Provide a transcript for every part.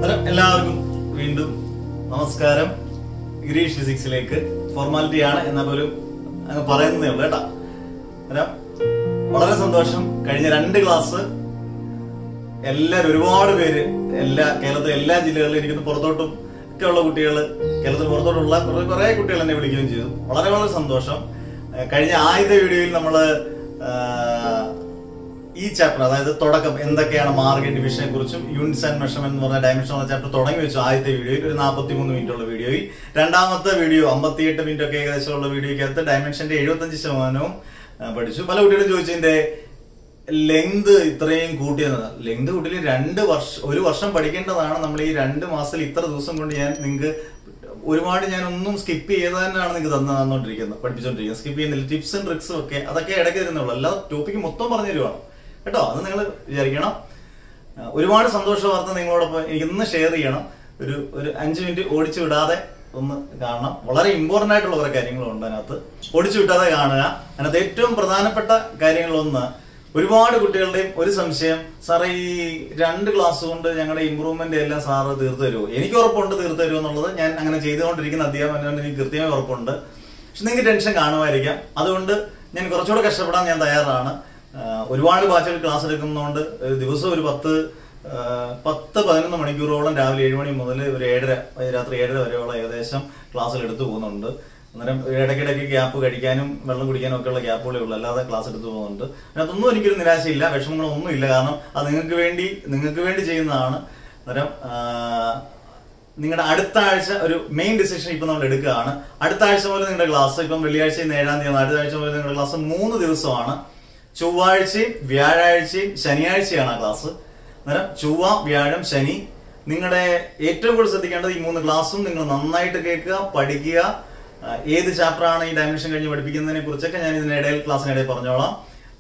അന്നേരം എല്ലാവർക്കും വീണ്ടും നമസ്കാരം ഗിരീഷ് ഫിസിക്സിലേക്ക് ഫോർമാലിറ്റി ആണ് എന്നാൽ പോലും അങ്ങ് പറയുന്നതേ ഉള്ളൂ കേട്ടാ അന്നേരം വളരെ സന്തോഷം കഴിഞ്ഞ രണ്ട് ക്ലാസ് എല്ലാവരും ഒരുപാട് പേര് എല്ലാ കേരളത്തിലെ എല്ലാ ജില്ലകളിലും എനിക്കൊന്ന് പുറത്തോട്ടും ഒക്കെ ഉള്ള കുട്ടികൾ കേരളത്തിൽ പുറത്തോട്ടുള്ള കുറെ കുറെ കുട്ടികൾ എന്നെ വിളിക്കുകയും ചെയ്തു വളരെ വളരെ സന്തോഷം ഏഹ് കഴിഞ്ഞ ആദ്യത്തെ വീഡിയോയിൽ നമ്മള് ആഹ്, ഈ ചാപ്റ്റർ അതായത് തുടക്കം എന്തൊക്കെയാണ് മാർക്കറ്റ് ഡിവിഷനെ കുറിച്ചും യൂണിറ്റ്സ് ആൻഡ് മെഷർമെന്റ് എന്ന് പറഞ്ഞ ഡയമെൻഷൻ എന്ന ചാപ്റ്റർ തുടങ്ങി വെച്ചു ആദ്യത്തെ വീഡിയോയിൽ ഒരു നാൽപ്പത്തി മൂന്ന് മിനിറ്റ് ഉള്ള വീഡിയോയിൽ രണ്ടാമത്തെ വീഡിയോ അമ്പത്തിയെട്ട് മിനിറ്റ് ഒക്കെ ഏകദേശം ഉള്ള വീഡിയോയ്ക്കകത്ത് ഡയമെൻഷന്റെ എഴുപത്തഞ്ച് ശതമാനവും ആ, പഠിച്ചു പല കുട്ടികളും ചോദിച്ചതിന്റെ ലെങ്ത് ഇത്രയും കൂട്ടിയത് ലെങ്ത് കൂട്ടിയിൽ രണ്ട് വർഷം ഒരു വർഷം പഠിക്കേണ്ടതാണ് നമ്മൾ ഈ രണ്ട് മാസത്തിൽ ഇത്ര ദിവസം കൊണ്ട് ഞാൻ നിങ്ങൾക്ക് ഒരുപാട് ഞാൻ ഒന്നും സ്കിപ്പ് ചെയ്ത് തന്നെയാണ് നിങ്ങൾക്ക് തന്നു തന്നോണ്ടിരിക്കുന്നത് പഠിപ്പിച്ചോണ്ടിരിക്കുന്നത് സ്കിപ്പ് ചെയ്യുന്നില്ല ടിപ്സും ട്രിക്സും ഒക്കെ അതൊക്കെ ഇടയ്ക്ക് തരുന്നുള്ളൂ അല്ലാതെ ടോപ്പിക്ക് മൊത്തം പറഞ്ഞു തരുവാണ് കേട്ടോ അത് നിങ്ങൾ വിചാരിക്കണം ആ, ഒരുപാട് സന്തോഷ വാർത്ത നിങ്ങളോടൊപ്പം എനിക്ക് ഇന്ന് ഷെയർ ചെയ്യണം ഒരു ഒരു അഞ്ച് മിനിറ്റ് ഓടിച്ചു വിടാതെ ഒന്ന് കാണണം വളരെ ഇമ്പോർട്ടന്റ് ആയിട്ടുള്ള കുറെ കാര്യങ്ങളുണ്ട് അതിനകത്ത് ഓടിച്ചു വിട്ടാതെ കാണുക അതിനകത്ത് ഏറ്റവും പ്രധാനപ്പെട്ട കാര്യങ്ങളൊന്ന് ഒരുപാട് കുട്ടികളുടെയും ഒരു സംശയം സാറേ ഈ രണ്ട് ക്ലാസ് കൊണ്ട് ഞങ്ങളുടെ ഇമ്പ്രൂവ്മെന്റ് എല്ലാം സാറ് തീർത്തു തരുമോ എനിക്ക് ഉറപ്പുണ്ട് തീർത്തു തരുമോ എന്നുള്ളത് ഞാൻ അങ്ങനെ ചെയ്തുകൊണ്ടിരിക്കുന്ന അധ്യാപനം എനിക്ക് കൃത്യമായി ഉറപ്പുണ്ട് പക്ഷെ നിങ്ങൾക്ക് ടെൻഷൻ കാണുമായിരിക്കാം അതുകൊണ്ട് ഞാൻ കുറച്ചുകൂടെ കഷ്ടപ്പെടാൻ ഞാൻ തയ്യാറാണ് ആഹ് ഒരുപാട് ബാച്ചുകൾ ക്ലാസ് എടുക്കുന്നതുകൊണ്ട് ഒരു ദിവസം ഒരു പത്ത് ആഹ് പത്ത് പതിനൊന്ന് മണിക്കൂറോളം രാവിലെ ഏഴ് മണി മുതൽ ഒരു ഏഴര രാത്രി ഏഴര വരെയുള്ള ഏകദേശം ക്ലാസ്സിൽ എടുത്തു പോകുന്നുണ്ട് അന്നേരം ഇടയ്ക്കിടയ്ക്ക് ഗ്യാപ്പ് കഴിക്കാനും വെള്ളം കുടിക്കാനും ഒക്കെ ഉള്ള ഗ്യാപ്പുകളേ ഉള്ളൂ അല്ലാതെ ക്ലാസ് എടുത്തു പോകുന്നുണ്ട് അതിനകത്തൊന്നും എനിക്കൊരു നിരാശയില്ല വിഷമങ്ങളൊന്നും ഇല്ല കാരണം അത് നിങ്ങൾക്ക് വേണ്ടി നിങ്ങൾക്ക് വേണ്ടി ചെയ്യുന്നതാണ് അന്നേരം ആഹ് നിങ്ങളുടെ അടുത്ത ആഴ്ച ഒരു മെയിൻ ഡിസിഷൻ ഇപ്പൊ നമ്മൾ എടുക്കുകയാണ് അടുത്ത ആഴ്ച മുതൽ നിങ്ങളുടെ ക്ലാസ് ഇപ്പം വെള്ളിയാഴ്ച ഇന്ന് ഏഴാം തീയതി അടുത്ത ആഴ്ച മുതൽ നിങ്ങളുടെ ക്ലാസ് മൂന്ന് ദിവസമാണ് ചൊവ്വാഴ്ചയും വ്യാഴാഴ്ചയും ശനിയാഴ്ചയാണ് ആ ക്ലാസ് അന്നേരം ചൊവ്വ വ്യാഴം ശനി നിങ്ങളുടെ ഏറ്റവും കൂടുതൽ ശ്രദ്ധിക്കേണ്ടത് ഈ മൂന്ന് ക്ലാസ്സും നിങ്ങൾ നന്നായിട്ട് കേൾക്കുക പഠിക്കുക ആ, ഏത് ചാപ്റ്റർ ആണ് ഈ ഡയമെൻഷൻ കഴിഞ്ഞ് പഠിപ്പിക്കുന്നതിനെ കുറിച്ചൊക്കെ ഞാൻ ഇതിനിടയിൽ ക്ലാസ്സിനിടയിൽ പറഞ്ഞോളാം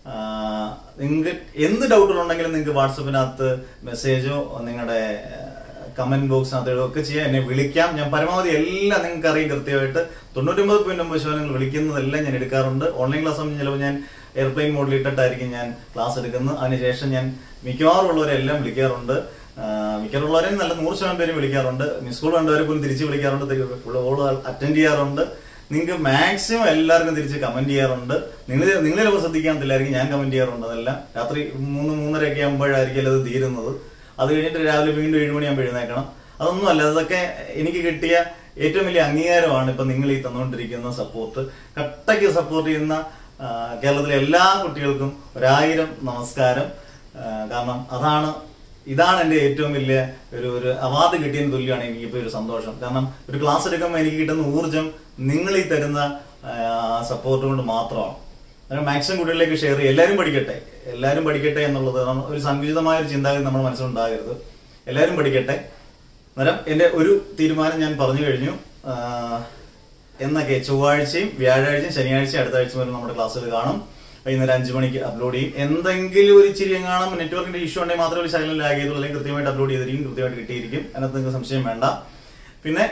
നിങ്ങൾക്ക് എന്ത് ഡൗട്ടുകളുണ്ടെങ്കിലും നിങ്ങൾക്ക് വാട്സപ്പിനകത്ത് മെസ്സേജോ നിങ്ങളുടെ കമന്റ് ബോക്സിനകത്ത് ഒക്കെ ചെയ്യാം എന്നെ വിളിക്കാം ഞാൻ പരമാവധി എല്ലാം നിങ്ങൾക്ക് അറിയും കൃത്യമായിട്ട് തൊണ്ണൂറ്റൊമ്പത് പോയിന്റ് ഒമ്പത് ശതമാനം നിങ്ങൾ വിളിക്കുന്നതെല്ലാം ഞാൻ എടുക്കാറുണ്ട് ഓൺലൈൻ ക്ലാസ് ആകുമ്പോൾ ചിലപ്പോൾ ഞാൻ എയർപ്ലെയിൻ മോഡിൽ ഇട്ടിട്ടായിരിക്കും ഞാൻ ക്ലാസ് എടുക്കുന്നത് അതിനുശേഷം ഞാൻ മിക്കവാറും ഉള്ളവരെല്ലാം വിളിക്കാറുണ്ട് ആ, മിക്കവാറും ഉള്ളവരെയും നല്ല നൂറ് ശതമാനം പേര് വിളിക്കാറുണ്ട് മിസ് കോൾ കണ്ടവരെ പോലും തിരിച്ച് വിളിക്കാറുണ്ട് ഓൾ അറ്റൻഡ് ചെയ്യാറുണ്ട് നിങ്ങൾക്ക് മാക്സിമം എല്ലാവർക്കും തിരിച്ച് കമന്റ് ചെയ്യാറുണ്ട് നിങ്ങൾ നിങ്ങൾ ചിലപ്പോൾ ശ്രദ്ധിക്കാത്തില്ലായിരിക്കും ഞാൻ കമന്റ് ചെയ്യാറുണ്ട് അതെല്ലാം രാത്രി മൂന്ന് മൂന്നര ഒക്കെ ആകുമ്പോഴായിരിക്കും അത് തീരുന്നത് അത് കഴിഞ്ഞിട്ട് രാവിലെ വീണ്ടും ഏഴ് മണിയാകുമ്പോൾ എഴുന്നേക്കണം അതൊന്നും അല്ല അതൊക്കെ എനിക്ക് കിട്ടിയ ഏറ്റവും വലിയ അംഗീകാരമാണ് ഇപ്പൊ നിങ്ങൾ ഈ തന്നുകൊണ്ടിരിക്കുന്ന സപ്പോർട്ട് കട്ടയ്ക്ക് സപ്പോർട്ട് ചെയ്യുന്ന ആ, കേരളത്തിലെ എല്ലാ കുട്ടികൾക്കും ഒരായിരം നമസ്കാരം ആ, കാരണം അതാണ് ഇതാണ് എന്റെ ഏറ്റവും വലിയ ഒരു ഒരു അവാർഡ് കിട്ടിയതിന് തുല്യമാണ് എനിക്ക് ഇപ്പോൾ ഒരു സന്തോഷം കാരണം ഒരു ക്ലാസ് എടുക്കുമ്പോൾ എനിക്ക് കിട്ടുന്ന ഊർജം നിങ്ങൾ ഈ തരുന്ന സപ്പോർട്ട് കൊണ്ട് മാത്രമാണ് അങ്ങനെ മാക്സിമം കുട്ടികളിലേക്ക് ഷെയർ ചെയ്യുക എല്ലാവരും പഠിക്കട്ടെ എല്ലാവരും പഠിക്കട്ടെ എന്നുള്ളത് നമ്മ- ഒരു സങ്കുചിതമായ ഒരു ചിന്താഗതി നമ്മുടെ മനസ്സിലുണ്ടാകരുത് എല്ലാവരും പഠിക്കട്ടെ അന്നേരം എന്റെ ഒരു തീരുമാനം ഞാൻ പറഞ്ഞു കഴിഞ്ഞു ആ, എന്നൊക്കെ ചൊവ്വാഴ്ചയും വ്യാഴാഴ്ചയും ശനിയാഴ്ചയും അടുത്ത ആഴ്ച വരെ നമ്മുടെ ക്ലാസ്സുകൾ കാണും വൈകുന്നേരം അഞ്ചു മണിക്ക് അപ്ലോഡ് ചെയ്യും എന്തെങ്കിലും ഒരു ഇച്ചിരി കാണാം നെറ്റ്വർക്കിന്റെ ഇഷ്യൂ ഉണ്ടെങ്കിൽ മാത്രമേ ഒരു ശകലം ലാഗ് ചെയ്തുള്ളൂ അല്ലെങ്കിൽ കൃത്യമായിട്ട് അപ്ലോഡ് ചെയ്തിരിക്കും കൃത്യമായിട്ട് കിട്ടിയിരിക്കും അതിനകത്ത് നിങ്ങൾക്ക് സംശയം വേണ്ട പിന്നെ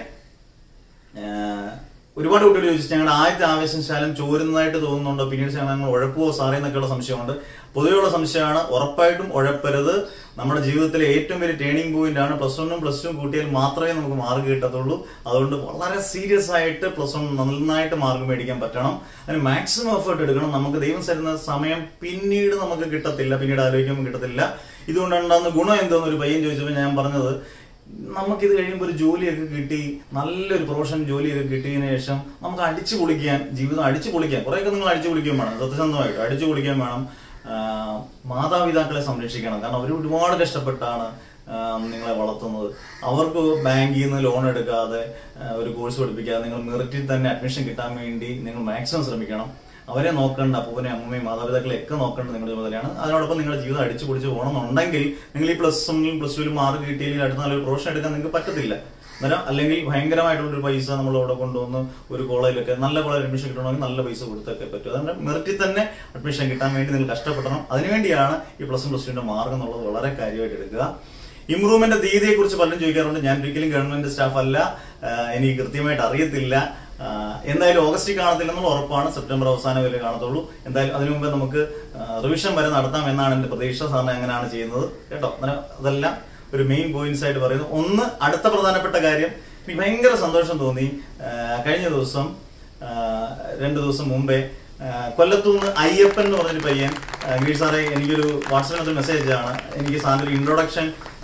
ആഹ് ഒരുപാട് കുട്ടികൾ ചോദിച്ചു ഞങ്ങളുടെ ആദ്യത്തെ ആവേശം ശാലം ചോരുന്നതായിട്ട് തോന്നുന്നുണ്ടോ പിന്നീട് ഞങ്ങൾ ഉഴപ്പുവോ സാറേ എന്നൊക്കെയുള്ള സംശയമുണ്ട് പൊതുവെയുള്ള സംശയമാണ് ഉറപ്പായിട്ടും ഉഴപ്പരുത് നമ്മുടെ ജീവിതത്തിലെ ഏറ്റവും വലിയ ടേണിംഗ് പോയിന്റ് ആണ് പ്ലസ് വണ്ണും പ്ലസ് ടു കൂട്ടിയാൽ മാത്രമേ നമുക്ക് മാർക്ക് കിട്ടത്തുള്ളൂ അതുകൊണ്ട് വളരെ സീരിയസ് ആയിട്ട് പ്ലസ് വൺ നന്നായിട്ട് മാർക്ക് മേടിക്കാൻ പറ്റണം അതിന് മാക്സിമം എഫേർട്ട് എടുക്കണം നമുക്ക് ദൈവം തരുന്ന സമയം പിന്നീട് നമുക്ക് കിട്ടത്തില്ല പിന്നീട് ആലോചിക്കുമ്പോൾ കിട്ടത്തില്ല ഇതുകൊണ്ടുണ്ടാകുന്ന ഗുണം എന്തോന്ന് ഒരു പയ്യൻ ചോദിച്ചപ്പോൾ ഞാൻ പറഞ്ഞത് നമുക്കിത് കഴിയുമ്പോൾ ഒരു ജോലിയൊക്കെ കിട്ടി നല്ലൊരു പ്രൊഫഷൻ ജോലിയൊക്കെ കിട്ടിയതിനു ശേഷം നമുക്ക് അടിച്ചു പൊളിക്കാൻ ജീവിതം അടിച്ചു പൊളിക്കാൻ കുറേയൊക്കെ നിങ്ങൾ അടിച്ചു പൊളിക്കാൻ വേണം സത്യസന്ധമായിട്ട് അടിച്ചു പൊളിക്കാൻ വേണം ആ, മാതാപിതാക്കളെ സംരക്ഷിക്കണം കാരണം അവർ ഒരുപാട് കഷ്ടപ്പെട്ടാണ് ആ, നിങ്ങളെ വളർത്തുന്നത് അവർക്ക് ബാങ്കിൽ നിന്ന് ലോൺ എടുക്കാതെ ആ, ഒരു കോഴ്സ് പഠിപ്പിക്കാതെ നിങ്ങൾ മെറിറ്റിൽ തന്നെ അഡ്മിഷൻ കിട്ടാൻ വേണ്ടി നിങ്ങൾ മാക്സിമം ശ്രമിക്കണം അവരെ നോക്കേണ്ട അപ്പൂപ്പനെ അമ്മയും മാതാപിതാക്കളെ ഒക്കെ നോക്കേണ്ടത് നിങ്ങളുടെ ചുമതലയാണ് അതിനോടൊപ്പം നിങ്ങളുടെ ജീവിതം അടിച്ചു പൊടിച്ച് പോകണമെന്നുണ്ടെങ്കിൽ നിങ്ങൾ ഈ പ്ലസ് വണ്ണിലും പ്ലസ് ടുവിലും മാർക്ക് കിട്ടിയില്ലെങ്കിൽ അടുത്ത നല്ലൊരു പ്രൊഫഷൻ എടുക്കാൻ നിങ്ങൾക്ക് പറ്റത്തില്ല അന്നേരം അല്ലെങ്കിൽ ഭയങ്കരമായിട്ടുള്ള ഒരു പൈസ നമ്മൾ അവിടെ കൊണ്ടുവന്ന് ഒരു കോളേജിലൊക്കെ നല്ല കോളേജിൽ അഡ്മിഷൻ കിട്ടണമെങ്കിൽ നല്ല പൈസ കൊടുത്തൊക്കെ പറ്റും അതുകൊണ്ട് മെറിറ്റിൽ തന്നെ അഡ്മിഷൻ കിട്ടാൻ വേണ്ടി നിങ്ങൾ കഷ്ടപ്പെടണം അതിനുവേണ്ടിയാണ് ഈ പ്ലസ് വൺ പ്ലസ് ടുവിന്റെ മാർഗം എന്നുള്ളത് വളരെ കാര്യമായിട്ട് എടുക്കുക ഇംപ്രൂവ്മെന്റ് തീയതിയെ കുറിച്ച് പലരും ചോദിക്കാറുണ്ട് ഞാൻ ഒരിക്കലും ഗവൺമെന്റ് സ്റ്റാഫ് അല്ല ആഹ് എനിക്ക് കൃത്യമായിട്ട് അറിയത്തില്ല ആഹ് എന്തായാലും ഓഗസ്റ്റിൽ കാണത്തില്ലെന്നുള്ള ഉറപ്പാണ് സെപ്റ്റംബർ അവസാനം വരെ കാണത്തുള്ളൂ എന്തായാലും അതിനു മുമ്പേ നമുക്ക് റിവിഷൻ വരെ നടത്താം എന്നാണ് എന്റെ പ്രതീക്ഷ സാറിന് എങ്ങനെയാണ് ചെയ്യുന്നത് കേട്ടോ അന്നേരം അതെല്ലാം ഒരു മെയിൻ പോയിന്റ്സ് ആയിട്ട് പറയുന്നു ഒന്ന് അടുത്ത പ്രധാനപ്പെട്ട കാര്യം എനിക്ക് ഭയങ്കര സന്തോഷം തോന്നി ആ, കഴിഞ്ഞ ദിവസം ആ, രണ്ടു ദിവസം മുമ്പേ ആ, കൊല്ലത്തുനിന്ന് അയ്യപ്പൻ എന്ന് പറഞ്ഞൊരു പയ്യൻ ആ, ഗിരീഷ് സാറേ എനിക്കൊരു വാട്സാപ്പിനകത്ത് മെസ്സേജ് ആണ് എനിക്ക് സാറിന് ഒരു ഇൻട്രൊഡക്ഷൻ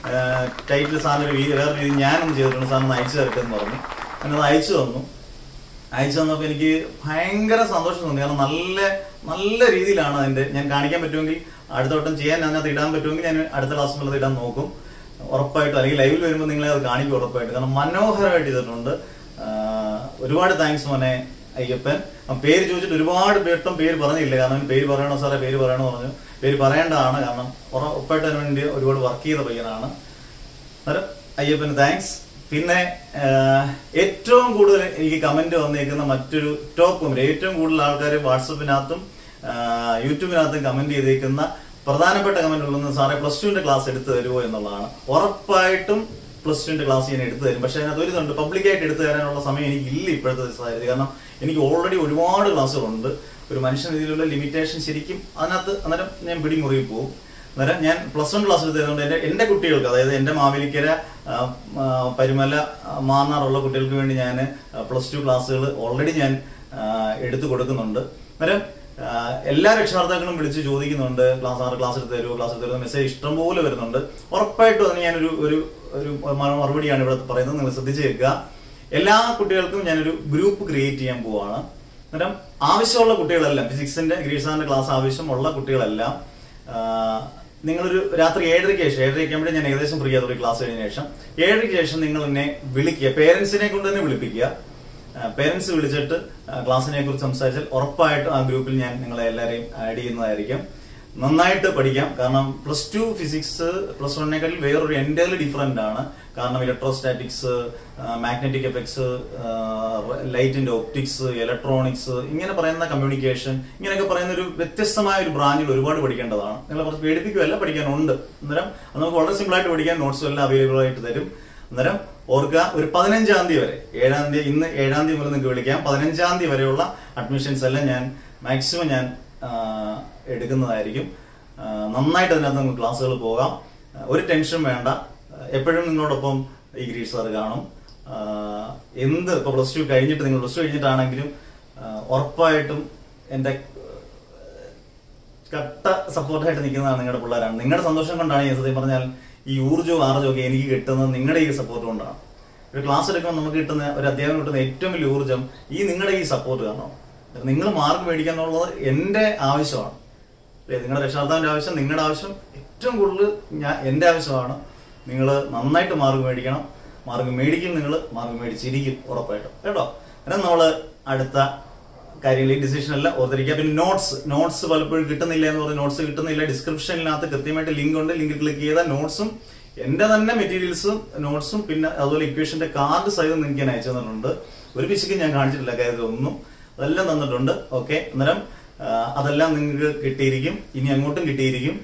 ടൈറ്റിൽ സാറിന് ഒരു വീ- വേറെ രീതി ഞാനൊന്ന് ചെയ്തിട്ടുണ്ട് സാറിന് അയച്ചു തരട്ടെന്ന് പറഞ്ഞു എന്നത് അയച്ചു തന്നു അയച്ചു തന്നപ്പോൾ എനിക്ക് ഭയങ്കര സന്തോഷം തോന്നി കാരണം നല്ല നല്ല രീതിയിലാണ് അതിന്റെ ഞാൻ കാണിക്കാൻ പറ്റുമെങ്കിൽ അടുത്ത വട്ടം ചെയ്യാൻ അതിനകത്ത് ഇടാൻ പറ്റുമെങ്കിൽ ഞാൻ അടുത്ത ക്ലാസ് മുതൽ ഇടാൻ നോക്കും ഉറപ്പായിട്ടും അല്ലെങ്കിൽ ലൈവിൽ വരുമ്പോൾ നിങ്ങളെ അത് കാണിക്കും ഉറപ്പായിട്ട് കാരണം മനോഹരമായിട്ട് ചെയ്തിട്ടുണ്ട് ആഹ് ഒരുപാട് താങ്ക്സ് മോനെ അയ്യപ്പൻ ആ പേര് ചോദിച്ചിട്ട് ഒരുപാട് പേട്ടും പേര് പറഞ്ഞില്ല കാരണം അവന് പേര് പറയണോ സാറേ പേര് പറയണോ പറഞ്ഞു പേര് പറയേണ്ടതാണ് കാരണം ഉറപ്പായിട്ട് അതിന് വേണ്ടി ഒരുപാട് വർക്ക് ചെയ്ത പയ്യനാണ് അന്നേരം അയ്യപ്പന് താങ്ക്സ് പിന്നെ ആഹ്, ഏറ്റവും കൂടുതൽ എനിക്ക് കമന്റ് വന്നേക്കുന്ന മറ്റൊരു ടോപ്പ് കമന്റ് ഏറ്റവും കൂടുതൽ ആൾക്കാർ വാട്സപ്പിനകത്തും ആഹ്, യൂട്യൂബിനകത്തും കമന്റ് ചെയ്തേക്കുന്ന പ്രധാനപ്പെട്ട കമന്റ് ഉള്ളത് സാറേ പ്ലസ് ടുവിന്റെ ക്ലാസ് എടുത്തു തരുമോ എന്നുള്ളതാണ് ഉറപ്പായിട്ടും പ്ലസ് ടുവിന്റെ ക്ലാസ് ഞാൻ എടുത്തു തരും പക്ഷെ അതിനകത്ത് ഒരു ഇതുണ്ട് പബ്ലിക്കായിട്ട് എടുത്തു തരാനുള്ള സമയം എനിക്ക് ഇല്ല ഇപ്പോഴത്തെ സാഹചര്യം കാരണം എനിക്ക് ഓൾറെഡി ഒരുപാട് ക്ലാസ്സുകളുണ്ട് ഒരു മനുഷ്യൻ രീതിയിലുള്ള ലിമിറ്റേഷൻ ശരിക്കും അതിനകത്ത് അന്നേരം ഞാൻ പിടിമുറുകി പോകും അന്നേരം ഞാൻ പ്ലസ് വൺ ക്ലാസ് എടുത്തതുകൊണ്ട് എൻ്റെ എൻ്റെ കുട്ടികൾക്ക് അതായത് എൻ്റെ മാവേലിക്കര ആ, ആ, പരുമല ആ, മാന്നാറുള്ള കുട്ടികൾക്ക് വേണ്ടി ഞാൻ പ്ലസ് ടു ക്ലാസ്സുകൾ ഓൾറെഡി ഞാൻ ആ, എടുത്തു കൊടുക്കുന്നുണ്ട് അന്നേരം ആ, എല്ലാ രക്ഷകർത്താക്കളും വിളിച്ച് ചോദിക്കുന്നുണ്ട് ക്ലാസ് ആറ് ക്ലാസ് എടുത്ത് തരുമോ ക്ലാസ് എടുത്ത് തരുമോ മെസ്സേജ് ഇഷ്ടംപോലെ വരുന്നുണ്ട് ഉറപ്പായിട്ടും അതിന് ഞാനൊരു ഒരു ഒരു മ- മറുപടിയാണ് ഇവിടെ പറയുന്നത് നിങ്ങൾ ശ്രദ്ധിച്ച് കേൾക്കുക എല്ലാ കുട്ടികൾക്കും ഞാനൊരു ഗ്രൂപ്പ് ക്രിയേറ്റ് ചെയ്യാൻ പോവാണ് അന്നേരം ആവശ്യമുള്ള കുട്ടികളെല്ലാം ഫിസിക്സിന്റെ ഗ്രീസാറിന്റെ ക്ലാസ് ആവശ്യമുള്ള കുട്ടികളെല്ലാം ആ, നിങ്ങളൊരു രാത്രി ഏഴരയ്ക്ക് ശേഷം ഏഴരയ്ക്ക് ആകുമ്പോഴേ ഞാൻ ഏകദേശം ഫ്രീ ആതൊരു ക്ലാസ് കഴിഞ്ഞ ശേഷം ഏഴരയ്ക്ക് ശേഷം നിങ്ങൾ എന്നെ വിളിക്കുക പേരൻസിനെ കൊണ്ട് തന്നെ വിളിപ്പിക്കുക പേരൻസ് വിളിച്ചിട്ട് ആ, ക്ലാസ്സിനെ കുറിച്ച് സംസാരിച്ചാൽ ഉറപ്പായിട്ടും ആ ഗ്രൂപ്പിൽ ഞാൻ നിങ്ങളെ എല്ലാവരെയും ആഡ് ചെയ്യുന്നതായിരിക്കും നന്നായിട്ട് പഠിക്കാം കാരണം പ്ലസ് ടു ഫിസിക്സ് പ്ലസ് വണ്ണേക്കാൾ വേറൊരു എൻറ്റയർലി ഡിഫറെന്റ് ആണ് കാരണം ഇലക്ട്രോസ്റ്റാറ്റിക്സ് മാഗ്നറ്റിക് എഫക്ട്സ് ലൈറ്റിന്റെ ഒപ്റ്റിക്സ് ഇലക്ട്രോണിക്സ് ഇങ്ങനെ പറയുന്ന കമ്മ്യൂണിക്കേഷൻ ഇങ്ങനെയൊക്കെ പറയുന്ന ഒരു വ്യത്യസ്തമായ ഒരു ബ്രാഞ്ചിൽ ഒരുപാട് പഠിക്കേണ്ടതാണ് നിങ്ങളെ കുറച്ച് പേടിപ്പിക്കുകയല്ല പഠിക്കാനുണ്ട് അന്നേരം അത് നമുക്ക് വളരെ സിമ്പിൾ ആയിട്ട് പഠിക്കാൻ നോട്ട്സും എല്ലാം അവൈലബിൾ ആയിട്ട് തരും അന്നേരം ഓർക്കുക ഒരു പതിനഞ്ചാം തീയതി വരെ ഏഴാം തീയതി ഇന്ന് ഏഴാം തീയതി മുതൽ നിങ്ങൾക്ക് വിളിക്കാം പതിനഞ്ചാം തീയതി വരെയുള്ള അഡ്മിഷൻസ് എല്ലാം ഞാൻ മാക്സിമം ഞാൻ ആ, എടുക്കുന്നതായിരിക്കും ആ, നന്നായിട്ട് അതിനകത്ത് നമുക്ക് ക്ലാസ്സുകൾ പോകാം ആ, ഒരു ടെൻഷൻ വേണ്ട എപ്പോഴും നിങ്ങളോടൊപ്പം ഈ ഗിരീഷ് സാർ കാണും ആ, എന്ത് ഇപ്പൊ പ്ലസ് ടു കഴിഞ്ഞിട്ട് നിങ്ങൾ പ്ലസ് ടു കഴിഞ്ഞിട്ടാണെങ്കിലും ആ, ഉറപ്പായിട്ടും എന്റെ കട്ട സപ്പോർട്ടായിട്ട് നിൽക്കുന്നതാണ് നിങ്ങളുടെ പിള്ളേരാണ് നിങ്ങളുടെ സന്തോഷം കൊണ്ടാണ് ഈ സത്യം പറഞ്ഞാൽ ഈ ഊർജ്ജവും ആർജ്ജവും ഒക്കെ എനിക്ക് കിട്ടുന്നത് നിങ്ങളുടെ ഈ സപ്പോർട്ട് കൊണ്ടാണ് ഒരു ക്ലാസ് എടുക്കുമ്പോൾ നമുക്ക് കിട്ടുന്ന ഒരു അധ്യാപനം കിട്ടുന്ന ഏറ്റവും വലിയ ഊർജ്ജം ഈ നിങ്ങളുടെ ഈ സപ്പോർട്ട് കാരണം നിങ്ങൾ മാർക്ക് മേടിക്കുക എന്നുള്ളത് എന്റെ ആവശ്യമാണ് അല്ലേ നിങ്ങളുടെ രക്ഷാകർത്താവിന്റെ ആവശ്യം നിങ്ങളുടെ ആവശ്യം ഏറ്റവും കൂടുതൽ ഞാൻ എന്റെ ആവശ്യമാണ് നിങ്ങൾ നന്നായിട്ട് മാർക്ക് മേടിക്കണം മാർക്ക് മേടിക്കും നിങ്ങൾ മാർക്ക് മേടിച്ചിരിക്കും ഉറപ്പായിട്ടും കേട്ടോ എന്നാൽ നമ്മൾ അടുത്ത കാര്യങ്ങൾ ഈ ഡിസിഷൻ എല്ലാം ഓർത്തിരിക്കുക പിന്നെ നോട്ട്സ് നോട്ട്സ് പലപ്പോഴും കിട്ടുന്നില്ല എന്ന് പറഞ്ഞ് നോട്ട്സ് കിട്ടുന്നില്ല ഡിസ്ക്രിപ്ഷനിനകത്ത് കൃത്യമായിട്ട് ലിങ്ക് ഉണ്ട് ലിങ്ക് ക്ലിക്ക് ചെയ്താൽ നോട്ട്സും എന്റെ തന്നെ മെറ്റീരിയൽസും നോട്ട്സും പിന്നെ അതുപോലെ ഇക്വേഷന്റെ കാർഡ് സഹിതം നിങ്ങൾക്ക് ഞാൻ അയച്ചു തന്നിട്ടുണ്ട് ഒരു പിശുക്ക് ഞാൻ കാണിച്ചിട്ടില്ല കാര്യം ഒന്നും അതെല്ലാം തന്നിട്ടുണ്ട് ഓക്കെ അന്നേരം ആ, അതെല്ലാം നിങ്ങൾക്ക് കിട്ടിയിരിക്കും ഇനി അങ്ങോട്ടും കിട്ടിയിരിക്കും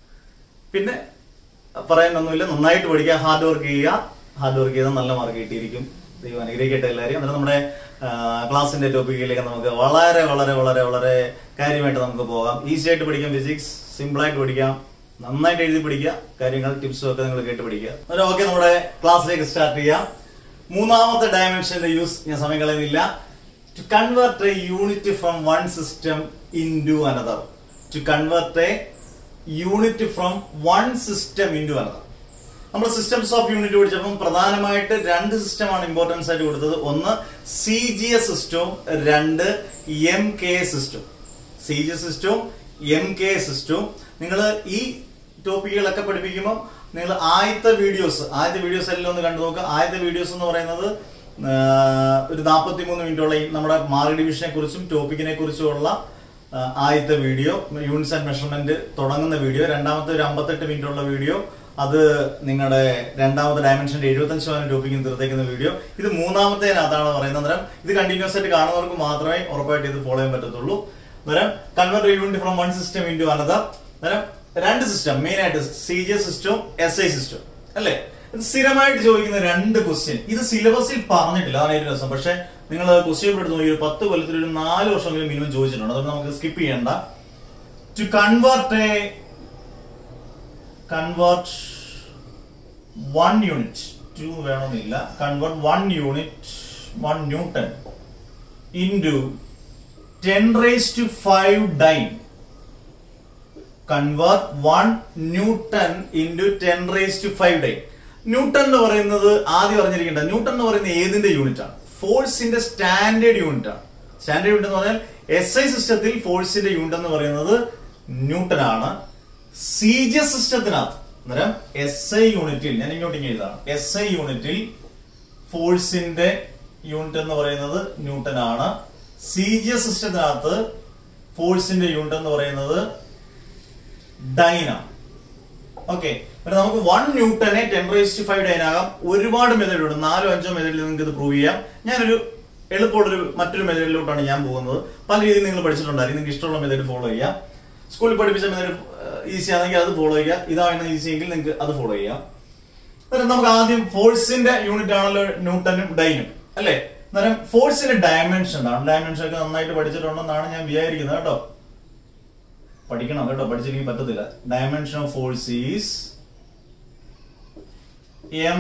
പിന്നെ പറയാനൊന്നുമില്ല നന്നായിട്ട് പഠിക്കുക ഹാർഡ് വർക്ക് ചെയ്യുക ഹാർഡ് വർക്ക് ചെയ്താൽ നല്ല മാർക്ക് കിട്ടിയിരിക്കും ദൈവം അനുഗ്രഹിക്കട്ടെ എല്ലാവരെയും അന്നേരം നമ്മുടെ ആ, ക്ലാസ്സിന്റെ ടോപ്പിക്കിലേക്ക് നമുക്ക് വളരെ വളരെ വളരെ വളരെ കാര്യമായിട്ട് നമുക്ക് പോകാം ഈസി ആയിട്ട് പഠിക്കാം ഫിസിക്സ് സിമ്പിൾ ആയിട്ട് പഠിക്കാം നന്നായിട്ട് എഴുതി പഠിക്കുക കാര്യങ്ങൾ ടിപ്സും ഒക്കെ നിങ്ങൾ കേട്ട് പഠിക്കുക അന്നേരം ഓക്കെ നമ്മുടെ ക്ലാസ്സിലേക്ക് സ്റ്റാർട്ട് ചെയ്യാം മൂന്നാമത്തെ ഡയമെൻഷന്റെ യൂസ് ഞാൻ സമയം കളയുന്നില്ല to convert a unit from one system into another to convert a unit from one system into another നമ്മൾ സിസ്റ്റംസ് ഓഫ് യൂണിറ്റ് പഠിച്ചപ്പം പ്രധാനമായിട്ട് രണ്ട് സിസ്റ്റമാണ് ഇമ്പോർട്ടൻസ് ആയിട്ട് കൊടുത്തത് ഒന്ന് സി ജി എസ് സിസ്റ്റവും രണ്ട് എം കെ സിസ്റ്റവും സി ജി എസ് സിസ്റ്റവും എം കെ സിസ്റ്റവും നിങ്ങൾ ഈ ടോപ്പിക്കുകളൊക്കെ പഠിപ്പിക്കുമ്പോൾ നിങ്ങൾ ആദ്യത്തെ വീഡിയോസ് ആദ്യത്തെ വീഡിയോസ് എല്ലാം ഒന്ന് കണ്ടു നോക്കുക ആദ്യത്തെ വീഡിയോസ് എന്ന് പറയുന്നത് ആ, ഒരു നാൽപ്പത്തി മൂന്ന് മിനിറ്റുള്ള ഈ നമ്മുടെ മാർക്ക് ഡിവിഷനെ കുറിച്ചും ടോപ്പിക്കിനെ കുറിച്ചുമുള്ള ആ, ആദ്യത്തെ വീഡിയോ യൂണിറ്റ്സ് ആൻഡ് മെഷർമെന്റ് തുടങ്ങുന്ന വീഡിയോ രണ്ടാമത്തെ ഒരു അമ്പത്തെട്ട് മിനിറ്റ് ഉള്ള വീഡിയോ അത് നിങ്ങളുടെ രണ്ടാമത്തെ ഡയമെൻഷന്റെ എഴുപത്തഞ്ച് ശതമാനം ടോപ്പിക്കിന് തീർത്തേക്കുന്ന വീഡിയോ ഇത് മൂന്നാമത്തേനകത്താണ് പറയുന്നത് അന്നേരം ഇത് കണ്ടിന്യൂസ് ആയിട്ട് കാണുന്നവർക്ക് മാത്രമേ ഉറപ്പായിട്ട് ഇത് ഫോളോ ചെയ്യാൻ പറ്റത്തുള്ളൂ അന്നേരം convert unit from one system into another അന്നേരം രണ്ട് സിസ്റ്റം മെയിൻ ആയിട്ട് സി ജി സിസ്റ്റവും എസ് ഐ സിസ്റ്റവും അല്ലേ ഇത് സ്ഥിരമായിട്ട് ചോദിക്കുന്ന രണ്ട് ക്വസ്റ്റ്യൻ ഇത് സിലബസിൽ പറഞ്ഞിട്ടില്ല അതാണ് ഏറ്റവും രസം പക്ഷെ നിങ്ങൾ ക്വസ്റ്റ്യൻ പേപ്പർ എടുത്ത് നോക്കി ഒരു പത്ത് കൊല്ലത്തിൽ ഒരു നാല് വർഷമെങ്കിലും മിനിമം ചോദിച്ചിട്ടുണ്ട് അതുകൊണ്ട് നമുക്ക് സ്കിപ്പ് ചെയ്യണ്ട to convert a convert one unit to വേണമെന്നില്ല convert one unit one newton into ten raise to five dyne convert one newton into ten raise to five dyne newton എന്ന് പറയുന്നത് ആദ്യം അറിഞ്ഞിരിക്കേണ്ട ന്യൂട്ടൺ എന്ന് പറയുന്നത് ഏതിന്റെ യൂണിറ്റ് ആണ് ഫോഴ്സിന്റെ സ്റ്റാൻഡേർഡ് യൂണിറ്റ് ആണ് സ്റ്റാൻഡേർഡ് യൂണിറ്റ് എന്ന് പറഞ്ഞാൽ എസ് ഐ സിസ്റ്റത്തിൽ ഫോഴ്സിന്റെ യൂണിറ്റ് എന്ന് പറയുന്നത് ന്യൂട്ടൺ ആണ് സി ജി എസ് സിസ്റ്റത്തിനകത്ത് അന്നേരം എസ് ഐ യൂണിറ്റിൽ ഞാൻ ഇങ്ങോട്ട് ഇങ്ങനെ എഴുതാണ് എസ് ഐ യൂണിറ്റിൽ ഫോഴ്സിന്റെ യൂണിറ്റ് എന്ന് പറയുന്നത് ന്യൂട്ടൺ ആണ് സി ജി എസ് സിസ്റ്റത്തിനകത്ത് ഫോഴ്സിന്റെ യൂണിറ്റ് എന്ന് പറയുന്നത് ഡൈന ഓക്കെ നമുക്ക് വൺ ന്യൂട്ടനെ ടെൻ റേസ്റ്റ് ഫൈവ് ഡൈൻ ആകാം ഒരുപാട് മെത്തേഡ് ഉണ്ട് നാലോ അഞ്ചോ മെത്തേഡിൽ നിങ്ങൾക്ക് ഇത് പ്രൂവ് ചെയ്യാം ഞാനൊരു എളുപ്പമുള്ളൊരു മറ്റൊരു മെത്തേഡിലോട്ടാണ് ഞാൻ പോകുന്നത് പല രീതിയിൽ നിങ്ങൾ പഠിച്ചിട്ടുണ്ടായിരിക്കും നിങ്ങൾക്ക് ഇഷ്ടമുള്ള മെത്തേഡ് ഫോളോ ചെയ്യാം സ്കൂളിൽ പഠിപ്പിച്ച മെത്തേഡ് ഈസി ആണെങ്കിൽ അത് ഫോളോ ചെയ്യുക ഇതാണ് ഈസി എങ്കിൽ നിങ്ങൾക്ക് അത് ഫോളോ ചെയ്യാം അന്നേരം നമുക്ക് ആദ്യം ഫോഴ്സിന്റെ യൂണിറ്റ് ആണല്ലോ ന്യൂട്ടനും ഡൈനും അല്ലേ അന്നേരം ഫോഴ്സിന്റെ ഡയമെൻഷൻ ആണ് ഡയമെൻഷൻ ഒക്കെ നന്നായിട്ട് പഠിച്ചിട്ടുണ്ടെന്നാണ് ഞാൻ വിചാരിക്കുന്നത് കേട്ടോ പഠിക്കണം കേട്ടോ പഠിച്ചില്ലെങ്കിൽ പറ്റത്തില്ല dimension of force is M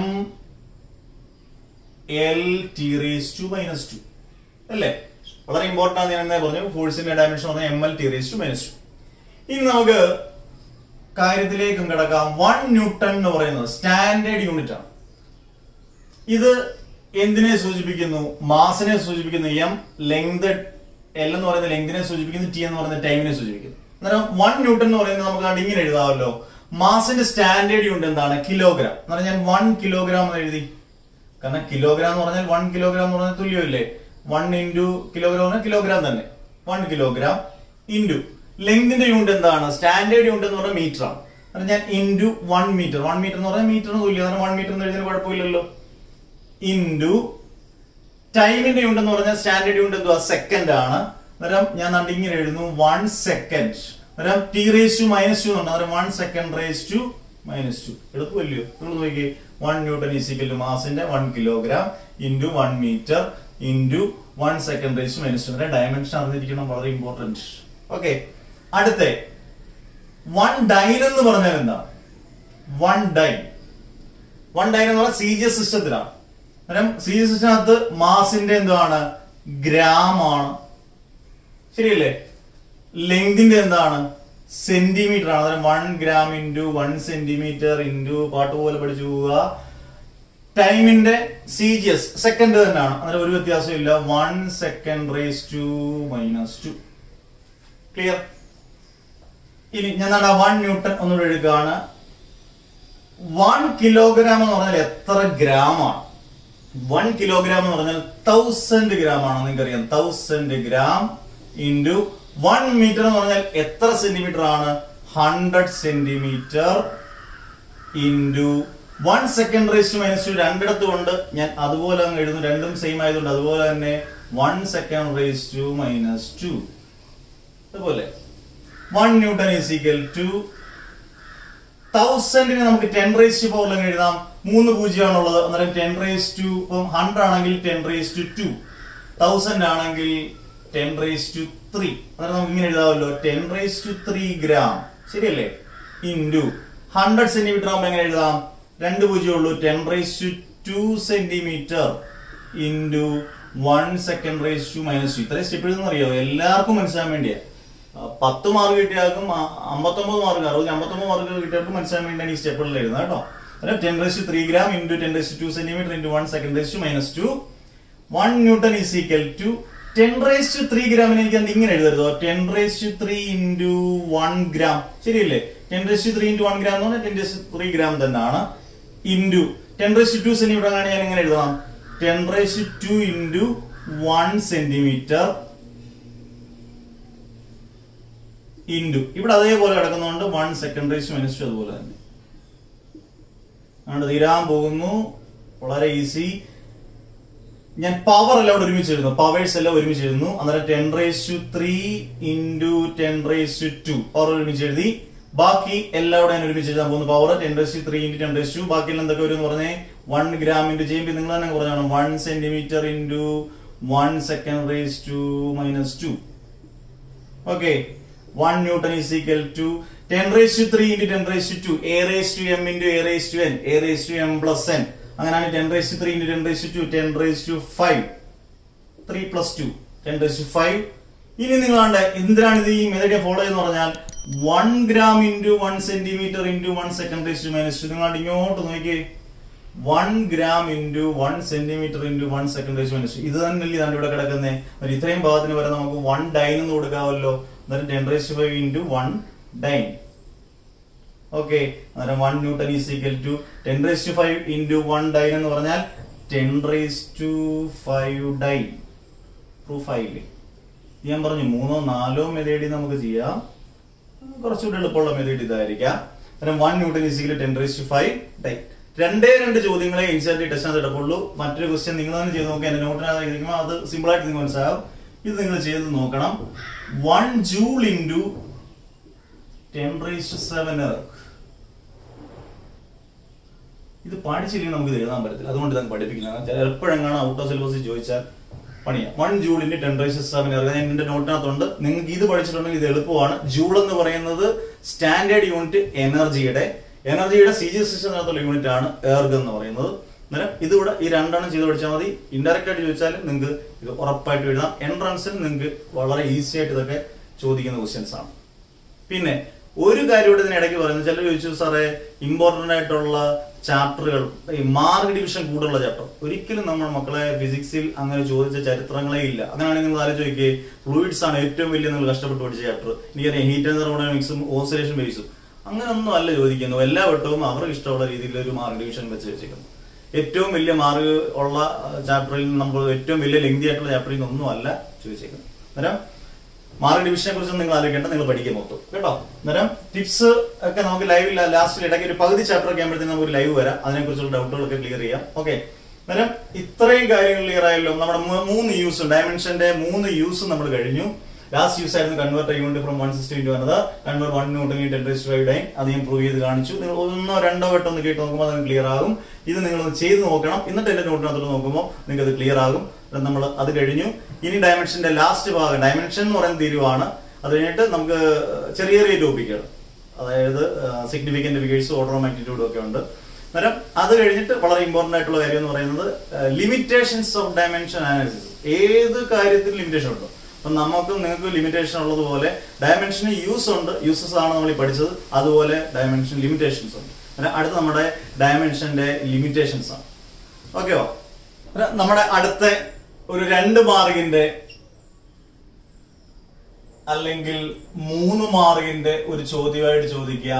L T raise to minus two അല്ലേ വളരെ ഇമ്പോർട്ടന്റ് ആണ് ഞാൻ എന്നേ പറഞ്ഞു ഫോഴ്സിന്റെ ഡയമെൻഷൻ പറഞ്ഞാൽ M L T raise to minus two ഇനി നമുക്ക് കാര്യത്തിലേക്കും കിടക്കാം വൺ ന്യൂട്ടൺ എന്ന് പറയുന്നത് സ്റ്റാൻഡേർഡ് യൂണിറ്റ് ആണ് ഇത് എന്തിനെ സൂചിപ്പിക്കുന്നു മാസിനെ സൂചിപ്പിക്കുന്നു എം ലെങ്ത് എൽ എന്ന് പറയുന്ന ലെങ്തിനെ സൂചിപ്പിക്കുന്നു ടി എന്ന് പറയുന്ന ടൈമിനെ സൂചിപ്പിക്കുന്നു അന്നേരം വൺ ന്യൂട്ടൺ എന്ന് പറയുന്നത് നമുക്ക് കണ്ട് ഇങ്ങനെ എഴുതാമല്ലോ മാസിന്റെ സ്റ്റാൻഡേർഡ് യൂണിറ്റ് എന്താണ് കിലോഗ്രാം എന്ന് പറഞ്ഞാൽ ഞാൻ വൺ കിലോഗ്രാം എന്ന് എഴുതി കാരണം കിലോഗ്രാം എന്ന് പറഞ്ഞാൽ വൺ കിലോഗ്രാം എന്ന് പറഞ്ഞാൽ തുല്യമില്ലേ വൺ ഇൻറ്റു കിലോഗ്രാം പറഞ്ഞാൽ കിലോഗ്രാം തന്നെ വൺ കിലോഗ്രാം ഇൻറ്റു ലെങ്തിന്റെ യൂണിറ്റ് എന്താണ് സ്റ്റാൻഡേർഡ് യൂണിറ്റ് എന്ന് പറഞ്ഞാൽ മീറ്റർ ആണ് അത് ഞാൻ into one metre one metre എന്ന് പറഞ്ഞാൽ മീറ്ററിന് തുല്യം വൺ മീറ്റർ എന്ന് എഴുതിയതിന് കുഴപ്പമില്ലല്ലോ ഇൻറ്റു ടൈമിന്റെ യൂണിറ്റ് എന്ന് പറഞ്ഞാൽ സ്റ്റാൻഡേർഡ് യൂണിറ്റ് എന്തുവാ സെക്കൻഡ് ആണ് അന്നേരം ഞാൻ ദാണ്ട് ഇങ്ങനെ എഴുതുന്നു വൺ സെക്കൻഡ് അന്നേരം T raise to minus two ഉണ്ട് അന്നേരം one second raise to minus two എളുപ്പമല്ലയോ നിങ്ങൾ നോക്കി വൺ ന്യൂട്ടൺ ഈസിക്കൽ മാസിന്റെ one kilogram into one metre into one second raise to minus two അന്നേരം ഡയമെൻഷൻ അറിഞ്ഞിരിക്കണം വളരെ ഇമ്പോർട്ടന്റ് ഓക്കെ അടുത്ത വൺ ഡൈൻ എന്ന് പറഞ്ഞാൽ എന്താ വൺ ഡൈൻ വൺ ഡൈൻ എന്ന് പറഞ്ഞാൽ സി ജി എസ് സിസ്റ്റത്തിലാണ് അന്നേരം സി ജി സിസ്റ്റത്തിനകത്ത് മാസിന്റെ എന്താണ് ഗ്രാം ആണ് ശരിയല്ലേ ലെങ്തിന്റെ എന്താണ് സെന്റിമീറ്റർ ആണ് അന്നേരം one gram into one centimetre into പാട്ട് പോലെ പഠിച്ചു പോവുക ടൈമിന്റെ സി ജി എസ് സെക്കൻഡ് തന്നെയാണ് അന്നേരം ഒരു വ്യത്യാസവും ഇല്ല one second raise to minus two clear ഇനി ഞാൻ വൺ ന്യൂട്ടൺ ഒന്നുകൂടെ എടുക്കുകയാണ് വൺ കിലോഗ്രാം എന്ന് പറഞ്ഞാൽ എത്ര ഗ്രാം ആണ് വൺ കിലോഗ്രാം എന്ന് പറഞ്ഞാൽ തൗസൻഡ് ഗ്രാം ആണ് നിങ്ങൾക്കറിയാം thousand gram into one metre എന്ന് പറഞ്ഞാൽ എത്ര സെന്റിമീറ്റർ ആണ് hundred centimetre into one second raise minus two രണ്ടിടത്ത് കൊണ്ട് ഞാൻ അതുപോലെ അങ്ങ് എഴുതുന്നു രണ്ടും സെയിം ആയതുകൊണ്ട് അതുപോലെ തന്നെ one second raise to minus two അതുപോലെ one newton is equal to തൗസൻഡിന് നമുക്ക് ടെൻ റേസ് ടു പവറിൽ എഴുതാം മൂന്ന് പൂജ്യമാണുള്ളത് അന്നേരം ടെൻ റേസ് ടു ഇപ്പം ഹൺഡ്രഡ് ആണെങ്കിൽ ten raise to two thousand ആണെങ്കിൽ ടെൻ റേസ് ടു ത്രീ അന്നേരം നമുക്ക് ഇങ്ങനെ എഴുതാമല്ലോ ten raise to three gram ശരിയല്ലേ ഇൻറ്റു ഹൺഡ്രഡ് സെന്റിമീറ്റർ ആകുമ്പോൾ എങ്ങനെ എഴുതാം രണ്ട് പൂജ്യം ഉള്ളൂ ten raise to two centimetre into one second raise to minus two ഇത്രയും സ്റ്റെപ്പ് എഴുതുന്ന അറിയോ എല്ലാവർക്കും മനസ്സിലാൻ വേണ്ടിയാ ആ, പത്ത് മാർക്ക് കിട്ടിയാൽക്കും അമ്പത്തൊമ്പത് മാർക്ക് അറുപത് അമ്പത്തൊമ്പത് മാർക്ക് കിട്ടിയവർക്കും മനസ്സിലാൻ വേണ്ടിയാണ് ഈ സ്റ്റെപ്പുകളിൽ എഴുതുന്നത് കേട്ടോ അന്നേരം ten raise to three gram into ten raise to centimetre into one second raise to minus two one newton is equal to ten raise to three ഗ്രാമിന് എനിക്ക് അത് ഇങ്ങനെ എഴുതരുതോ ten raise to three into one gram ശരിയല്ലേ ten raise to three into one gram എന്ന് പറഞ്ഞാൽ ten raise three gram തന്നെയാണ് into ten raise to centimetre ആണ് ഞാൻ എങ്ങനെ എഴുതണം ten raise to into one centimetre into ഇവിടെ അതേപോലെ കിടക്കുന്നതുകൊണ്ട് one second raise minus two അതുപോലെ തന്നെ അതുകൊണ്ട് തീരാൻ പോകുന്നു വളരെ ഈസി ഞാൻ പവർ എല്ലാം ഇവിടെ ഒരുമിച്ച് എഴുതുന്നു പവേഴ്സ് എല്ലാം ഒരുമിച്ച് എഴുതുന്നു അന്നേരം ten raise to three into ten raise to two power ഒരുമിച്ച് എഴുതി ബാക്കി എല്ലാം ഇവിടെ ഞാൻ ഒരുമിച്ച് എഴുതാൻ പോകുന്നു power ten raise to three into ten raise to ബാക്കി എല്ലാം എന്തൊക്കെ വരും എന്ന് പറഞ്ഞേ വൺ ഗ്രാം ഇൻറ്റു ചെയ്യുമ്പോൾ നിങ്ങൾ തന്നെ പറഞ്ഞാണ് one centimetre into one second raise to minus two okay one newton is equal to ten raise to three into ten raise to two A raise to M into A raise to N A raise to M plus N അങ്ങനെയാണ് ten raise to three into ten raise to two ten raise to five three plus two ten raise to five ഇനി നിങ്ങൾ കണ്ട എന്തിനാണ് ഇത് ഈ മെതഡിയെ follow എന്ന് പറഞ്ഞാൽ one gram into one centimetre into one second raise to minus two നിങ്ങൾ ഇങ്ങോട്ട് നോക്കിയേ one gram into one centimetre into one second raise minus ഇത് തന്നെയല്ലേ ഇതാണ് ഇവിടെ കിടക്കുന്നത് ഇത്രയും ഭാഗത്തിന് വരെ നമുക്ക് വൺ ഡൈൻ എന്ന് കൊടുക്കാമല്ലോ അന്നേരം ten raise five into one dyne okay അന്നേരം one newton is equal to ten raise to five into one dyne എന്ന് പറഞ്ഞാൽ ten raise to five dyne proof ആയില്ലേ ഞാൻ പറഞ്ഞു മൂന്നോ നാലോ മെതേഡി നമുക്ക് ചെയ്യാം കുറച്ചുകൂടി എളുപ്പമുള്ള മെതേഡ് ഇതായിരിക്കാം അന്നേരം one newton is equal ten raise to five dyne രണ്ടേ രണ്ട് ചോദ്യങ്ങളെ ഇൻസൈറ്റ് ടെസ്റ്റ് എടുക്കുള്ളൂ മറ്റൊരു ക്വസ്റ്റ്യൻ നിങ്ങൾ തന്നെ ചെയ്ത് നോക്കുക എന്റെ നോട്ടിനകത്ത് ഇരിക്കുമ്പോൾ അത് സിമ്പിൾ ആയിട്ട് നിങ്ങൾക്ക് മനസ്സിലാവും ഇത് നിങ്ങൾ ചെയ്ത് നോക്കണം one joule into ten raise to seven ഇത് പഠിച്ചില്ലെങ്കിൽ നമുക്ക് ഇത് എഴുതാൻ പറ്റത്തില്ല അതുകൊണ്ട് ഇതാണ് പഠിപ്പിക്കില്ല എപ്പോഴെങ്ങാണ് ഔട്ട് ഓഫ് സിലബസ് ചോദിച്ചാൽ പണിയാം വൺ ജൂളിന്റെ ടെൻ റൈസ് സെവൻ ഞാൻ എന്റെ നോട്ടിനകത്തുണ്ട് നിങ്ങൾക്ക് ഇത് പഠിച്ചിട്ടുണ്ടെങ്കിൽ ഇത് എളുപ്പമാണ് ജൂൾ എന്ന് പറയുന്നത് സ്റ്റാൻഡേർഡ് യൂണിറ്റ് എനർജിയുടെ എനർജിയുടെ സി ജി സിസ്റ്റത്തിനകത്തുള്ള യൂണിറ്റ് ആണ് എർഗ് എന്ന് പറയുന്നത് അന്നേരം ഇതിവിടെ ഈ രണ്ടെണ്ണം ചെയ്ത് പഠിച്ചാൽ മതി ഇൻഡയറക്റ്റ് ആയിട്ട് ചോദിച്ചാൽ നിങ്ങൾക്ക് ഇത് ഉറപ്പായിട്ട് എഴുതാം എൻട്രൻസിൽ നിങ്ങൾക്ക് വളരെ ഈസി ആയിട്ട് ഇതൊക്കെ ചോദിക്കുന്ന ക്വസ്റ്റ്യൻസ് ആണ് പിന്നെ ഒരു കാര്യം ഇവിടെ ഇതിനിടയ്ക്ക് പറയുന്നത് ചിലർ ചോദിച്ചു സാറേ ഇമ്പോർട്ടന്റ് ആയിട്ടുള്ള ചാപ്റ്ററുകൾ ഈ മാർക്ക് ഡിവിഷൻ കൂടുതലുള്ള ചാപ്റ്റർ ഒരിക്കലും നമ്മൾ മക്കളെ ഫിസിക്സിൽ അങ്ങനെ ചോദിച്ച ചരിത്രങ്ങളേ ഇല്ല അങ്ങനെയാണെങ്കിൽ നിങ്ങൾ ആലോചിച്ച് നോക്കിയേ ഫ്ലൂയിഡ്സ് ആണ് ഏറ്റവും വലിയ നിങ്ങൾ കഷ്ടപ്പെട്ട് പഠിച്ച ചാപ്റ്റർ എനിക്കറിയാം ഹീറ്റ് ആൻഡ് തെർമോഡൈനാമിക്സും ഓസിലേഷൻ ബേസും അങ്ങനെയൊന്നും അല്ല ചോദിക്കുന്നു എല്ലാ വട്ടവും അവർക്ക് ഇഷ്ടമുള്ള രീതിയിൽ ഒരു മാർക്ക് ഡിവിഷൻ വെച്ച് വെച്ചേക്കുന്നു ഏറ്റവും വലിയ മാർക്ക് ഉള്ള ചാപ്റ്ററിൽ നമ്മൾ ഏറ്റവും വലിയ ലെങ്തി ആയിട്ടുള്ള ചാപ്റ്ററിൽ നിന്നൊന്നും അല്ല ചോദിച്ചേക്കുന്നത് അന്നേരം മാർക്ക് ഡിവിഷനെ കുറിച്ച് നിങ്ങൾ ആലോചിക്കേണ്ട നിങ്ങൾ പഠിക്കുക മൊത്തം കേട്ടോ അന്നേരം ടിപ്സ് ഒക്കെ നമുക്ക് ലൈവിൽ ലാസ്റ്റിൽ ഇടയ്ക്ക് ഒരു പകുതി ചാപ്റ്റർ ഒക്കെ ആകുമ്പോഴത്തേക്ക് നമുക്ക് ലൈവ് വരാം അതിനെക്കുറിച്ചുള്ള ഡൗട്ടുകളൊക്കെ ക്ലിയർ ചെയ്യാം ഓക്കെ അന്നേരം ഇത്രയും കാര്യങ്ങൾ ക്ലിയർ ആയല്ലോ നമ്മുടെ മൂ- മൂന്ന് യൂസ് ഡയമെൻഷന്റെ മൂന്ന് യൂസ് നമ്മൾ കഴിഞ്ഞു ലാസ്റ്റ് യൂസ് ആയിരുന്നു convert unit from one system into വന്നത് convert one newton ten raise five dyne അത് ഞാൻ പ്രൂവ് ചെയ്ത് കാണിച്ചു നിങ്ങൾ ഒന്നോ രണ്ടോ വട്ടം ഒന്ന് കേട്ട് നോക്കുമ്പോൾ അത് ക്ലിയർ ആകും ഇത് നിങ്ങൾ ഒന്ന് ചെയ്ത് നോക്കണം എന്നിട്ട് എന്റെ നോട്ടിനകത്തോട്ട് നോക്കുമ്പോൾ നിങ്ങൾക്ക് അത് ക്ലിയർ ആകും നമ്മൾ അത് കഴിഞ്ഞു ഇനി ഡയമെൻഷന്റെ ലാസ്റ്റ് ഭാഗം ഡയമെൻഷൻ എന്ന് പറയുന്ന തീരുവാണ് അത് കഴിഞ്ഞിട്ട് നമുക്ക് ചെറിയ ചെറിയ ടോപ്പിക്കുകൾ അതായത് സിഗ്നിഫിക്കന്റ് ഫിഗേഴ്സ് ഓർഡർ ഓഫ് മാഗ്നിറ്റ്യൂഡും ഒക്കെ ഉണ്ട് അന്നേരം അത് കഴിഞ്ഞിട്ട് വളരെ ഇമ്പോർട്ടന്റ് ആയിട്ടുള്ള കാര്യം എന്ന് പറയുന്നത് ലിമിറ്റേഷൻസ് ഓഫ് ഡയമെൻഷൻ അനാലിസിസ് ഏത് കാര്യത്തിൽ ലിമിറ്റേഷൻ ഉണ്ട് അപ്പൊ നമുക്കും നിങ്ങൾക്ക് ലിമിറ്റേഷൻ ഉള്ളതുപോലെ ഡയമെൻഷന് യൂസ് ഉണ്ട് യൂസസ് ആണ് നമ്മൾ ഈ പഠിച്ചത് അതുപോലെ ഡയമെൻഷൻ ലിമിറ്റേഷൻസ് ഉണ്ട് അന്നേരം അടുത്ത നമ്മുടെ ഡയമെൻഷന്റെ ലിമിറ്റേഷൻസ് ആണ് ഓക്കെയോ നമ്മുടെ അടുത്ത ഒരു രണ്ട് മാർക്കിന്റെ അല്ലെങ്കിൽ മൂന്ന് മാർക്കിന്റെ ഒരു ചോദ്യമായിട്ട് ചോദിക്കാം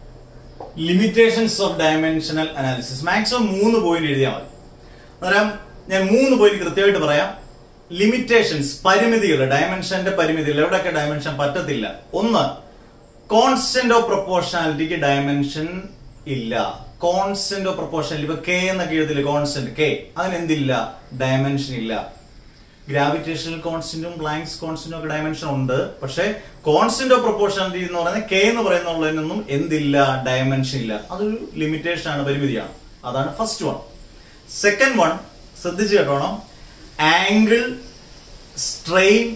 limitations of dimensional analysis maximum മൂന്ന് പോയിന്റ് എഴുതിയാൽ മതി അന്നേരം ഞാൻ മൂന്ന് പോയിന്റ് കൃത്യമായിട്ട് പറയാം ലിമിറ്റേഷൻസ് പരിമിതികൾ ഡയമെൻഷന്റെ പരിമിതികൾ എവിടെയൊക്കെ ഡയമെൻഷൻ പറ്റത്തില്ല ഒന്ന് കോൺസ്റ്റന്റ് ഓഫ് പ്രൊപ്പോർഷനാലിറ്റിക്ക് ഡയമെൻഷൻ ഇല്ല കോൺസ്റ്റന്റ് ഓഫ് പ്രൊപ്പോർഷനാലിറ്റി ഇപ്പൊ കെ എന്നൊക്കെ എഴുതില്ല കോൺസ്റ്റന്റ് കെ അതിന് എന്തില്ല ഡയമെൻഷൻ ഇല്ല ഗ്രാവിറ്റേഷണൽ കോൺസ്റ്റന്റും പ്ലാങ്ക്സ് കോൺസ്റ്റന്റും ഒക്കെ ഡയമെൻഷൻ ഉണ്ട് പക്ഷേ കോൺസ്റ്റന്റ് ഓഫ് പ്രൊപ്പോർഷനാലിറ്റി എന്ന് പറയുന്നത് കെ എന്ന് പറയുന്നുള്ളതിനൊന്നും എന്തില്ല ഡയമെൻഷൻ ഇല്ല അതൊരു ലിമിറ്റേഷൻ ആണ് പരിമിതിയാണ് അതാണ് ഫസ്റ്റ് വൺ സെക്കൻഡ് വൺ ശ്രദ്ധിച്ചു കേട്ടോണം angle strain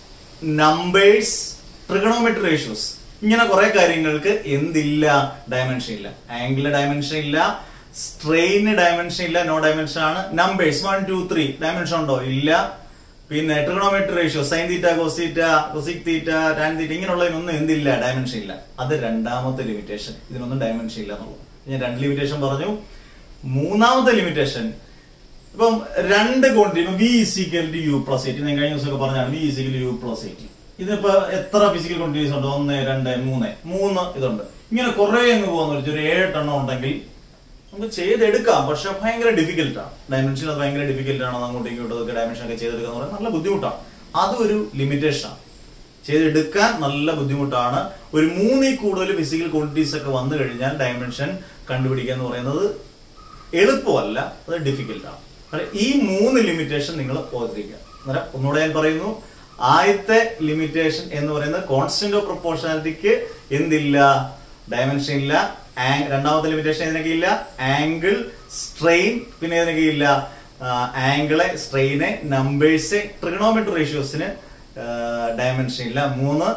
numbers trigonometry ratios ഇങ്ങനെ കുറെ കാര്യങ്ങൾക്ക് എന്തില്ല ഡയമെൻഷൻ ഇല്ല ആംഗിളിന് ഡയമെൻഷൻ ഇല്ല സ്ട്രെയിന് ഡയമെൻഷൻ ഇല്ല നോ ഡയമെൻഷൻ ആണ് numbers one two three dimension ഉണ്ടോ ഇല്ല പിന്നെ trigonometry ratio sine theta cos theta cosec theta tan theta ഇങ്ങനെയുള്ളതിനൊന്നും എന്തില്ല ഡയമെൻഷൻ ഇല്ല അത് രണ്ടാമത്തെ ലിമിറ്റേഷൻ ഇതിനൊന്നും ഡയമെൻഷൻ ഇല്ല എന്നുള്ളത് ഞാൻ രണ്ട് ലിമിറ്റേഷൻ പറഞ്ഞു മൂന്നാമത്തെ ലിമിറ്റേഷൻ ഇപ്പം രണ്ട് ക്വാണ്ടിറ്റി ഇപ്പം V is equal to U plus A T ഞാൻ കഴിഞ്ഞ ദിവസമൊക്കെ പറഞ്ഞാണ് V is equal U plus A T ഇതിപ്പോ എത്ര ഫിസിക്കൽ ക്വാണ്ടിറ്റീസ് ഉണ്ട് ഒന്ന് രണ്ട് മൂന്ന് മൂന്ന് ഇതുണ്ട് ഇങ്ങനെ കുറെ അങ്ങ് പോകുന്ന ഒരു ഒരു ഏഴെട്ടെണ്ണം ഉണ്ടെങ്കിൽ നമുക്ക് ചെയ്തെടുക്കാം പക്ഷെ ഭയങ്കര ഡിഫിക്കൽട്ടാണ് ഡയമെൻഷൻ അത് ഭയങ്കര ഡിഫിക്കൽട്ട് ആണ് അങ്ങോട്ടും ഇങ്ങോട്ടും ഒക്കെ ഡയമെൻഷൻ ഒക്കെ ചെയ്തെടുക്കുക എന്ന് പറയുന്നത് നല്ല ബുദ്ധിമുട്ടാണ് അതൊരു ലിമിറ്റേഷൻ ആണ് ചെയ്തെടുക്കാൻ നല്ല ബുദ്ധിമുട്ടാണ് ഒരു മൂന്നിൽ കൂടുതൽ ഫിസിക്കൽ ക്വാണ്ടിറ്റീസ് ഒക്കെ വന്നു കഴിഞ്ഞാൽ ഡയമെൻഷൻ കണ്ടുപിടിക്കുക എന്ന് പറയുന്നത് എളുപ്പമല്ല അത് ഡിഫിക്കൽട്ടാണ് കാരണം ഈ മൂന്ന് ലിമിറ്റേഷൻ നിങ്ങൾ ഓർത്തിരിക്കുക അന്നേരം ഒന്നുകൂടെ ഞാൻ പറയുന്നു ആദ്യത്തെ ലിമിറ്റേഷൻ എന്ന് പറയുന്നത് കോൺസ്റ്റന്റ് ഓഫ് പ്രൊപ്പോർഷനാലിറ്റിക്ക് എന്തില്ല ഡയമെൻഷൻ ഇല്ല ആങ്- രണ്ടാമത്തെ ലിമിറ്റേഷൻ ഇതിനൊക്കെ ഇല്ല ആംഗിൾ സ്ട്രെയിൻ പിന്നെ ഇതിനൊക്കെ ഇല്ല ആംഗിള് സ്ട്രെയിന് നമ്പേഴ്സ് ട്രിഗണോമെട്രി റേഷ്യോസിന് ഡയമെൻഷൻ ഇല്ല മൂന്ന്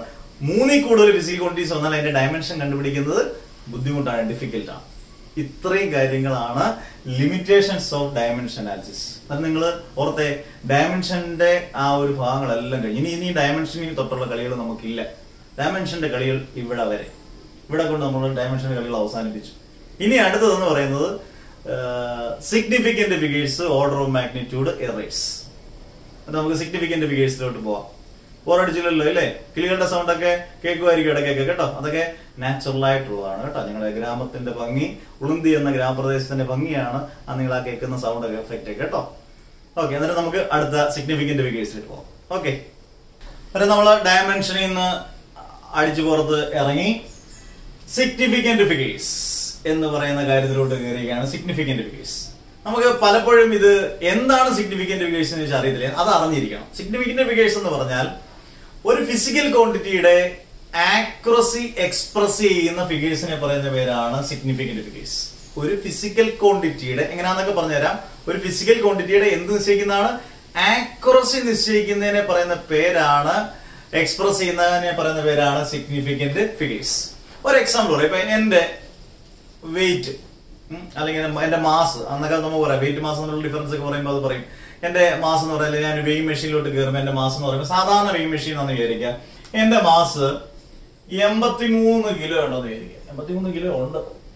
മൂന്നിൽ കൂടുതൽ ഫിസിക്കൽ ക്വാണ്ടിറ്റീസ് വന്നാൽ അതിന്റെ ഡയമെൻഷൻ കണ്ടുപിടിക്കുന്നത് ബുദ്ധിമുട്ടാണ് ഡിഫിക്കൽട്ടാണ് ഇത്രയും കാര്യങ്ങളാണ് ലിമിറ്റേഷൻസ് ഓഫ് ഡയമെൻഷൻ അനാലിസിസ് അത് നിങ്ങൾ ഓർത്തെ ഡയമെൻഷന്റെ ആ ഒരു ഭാഗങ്ങളെല്ലാം കഴിഞ്ഞു ഇനി ഇനി ഡയമെൻഷനിൽ തൊട്ടുള്ള കളികൾ നമുക്കില്ല ഡയമെൻഷന്റെ കളികൾ ഇവിടെ വരെ ഇവിടെ കൊണ്ട് നമ്മൾ ഡയമെൻഷന്റെ കളികൾ അവസാനിപ്പിച്ചു ഇനി അടുത്തതെന്ന് പറയുന്നത് significant figures order of magnitude errors അത് നമുക്ക് സിഗ്നിഫിക്കന്റ് ഫിഗേഴ്സിലോട്ട് പോവാം ബോറടിച്ചില്ലല്ലോ അല്ലേ കിളികളുടെ സൗണ്ട് ഒക്കെ കേൾക്കുമായിരിക്കും ഇടയ്ക്കൊക്കെ കേട്ടോ അതൊക്കെ നാച്ചുറൽ ആയിട്ടുള്ളതാണ് കേട്ടോ നിങ്ങളുടെ ഗ്രാമത്തിന്റെ ഭംഗി ഉളുന്തി എന്ന ഗ്രാമപ്രദേശത്തിന്റെ ഭംഗിയാണ് ആ നിങ്ങൾ ആ കേൾക്കുന്ന സൗണ്ട് ഒക്കെ എഫക്റ്റ് ഒക്കെ കേട്ടോ ഓക്കെ എന്നിട്ട് നമുക്ക് അടുത്ത സിഗ്നിഫിക്കന്റ് ഫിഗേഴ്സിലേക്ക് പോവാം ഓക്കെ അപ്പൊ നമ്മൾ ഡയമെൻഷനിൽ നിന്ന് അടിച്ചു പുറത്ത് ഇറങ്ങി സിഗ്നിഫിക്കന്റ് ഫിഗേഴ്സ് എന്ന് പറയുന്ന കാര്യത്തിലോട്ട് കയറിയാണ് സിഗ്നിഫിക്കന്റ് ഫിഗേഴ്സ് നമുക്ക് പലപ്പോഴും ഇത് എന്താണ് സിഗ്നിഫിക്കന്റ് ഫിഗേഴ്സ് എന്ന് വെച്ചാൽ അറിയത്തില്ല അത് അറിഞ്ഞിരിക്കണം സിഗ്നിഫിക്കന്റ് ഫിഗേഴ്സ് എന്ന് പറഞ്ഞാൽ ഒരു ഫിസിക്കൽ ക്വാണ്ടിറ്റിയുടെ ആക്യുറസി എക്സ്പ്രസ് ചെയ്യുന്ന ഫിഗേഴ്സിനെ പറയുന്ന പേരാണ് സിഗ്നിഫിക്കന്റ് ഫിഗേഴ്സ് ഒരു ഫിസിക്കൽ ക്വാണ്ടിറ്റിയുടെ എങ്ങനെയാണെന്നൊക്കെ പറഞ്ഞുതരാം ഒരു ഫിസിക്കൽ ക്വാണ്ടിറ്റിയുടെ എന്ത് നിശ്ചയിക്കുന്നതാണ് ആക്യുറസി നിശ്ചയിക്കുന്നതിനെ പറയുന്ന പേരാണ് എക്സ്പ്രസ് ചെയ്യുന്നതിനെ പറയുന്ന പേരാണ് സിഗ്നിഫിക്കന്റ് ഫിഗേഴ്സ് ഒരു എക്സാമ്പിൾ പറയാം ഇപ്പൊ എന്റെ വെയിറ്റ് അല്ലെങ്കിൽ എന്റെ മാസ് അന്നൊക്കെ നമുക്ക് പറയാം വെയിറ്റ് മാസ് എന്നുള്ള ഡിഫറൻസ് ഒക്കെ പറയുമ്പോൾ അത് പറയും എന്റെ മാസ് എന്ന് പറയുന്നത് ഞാൻ വെയിങ് മെഷീനിലോട്ട് കയറുമ്പോൾ എന്റെ മാസ് എന്ന് പറയുമ്പോൾ സാധാരണ വെയിങ് മെഷീൻ ആണെന്ന് വിചാരിക്കാം എന്റെ മാസ് എൺപത്തിമൂന്ന് കിലോ ഉണ്ടെന്ന് വിചാരിക്കുക എൺപത്തിമൂന്ന് കിലോ ഉണ്ട്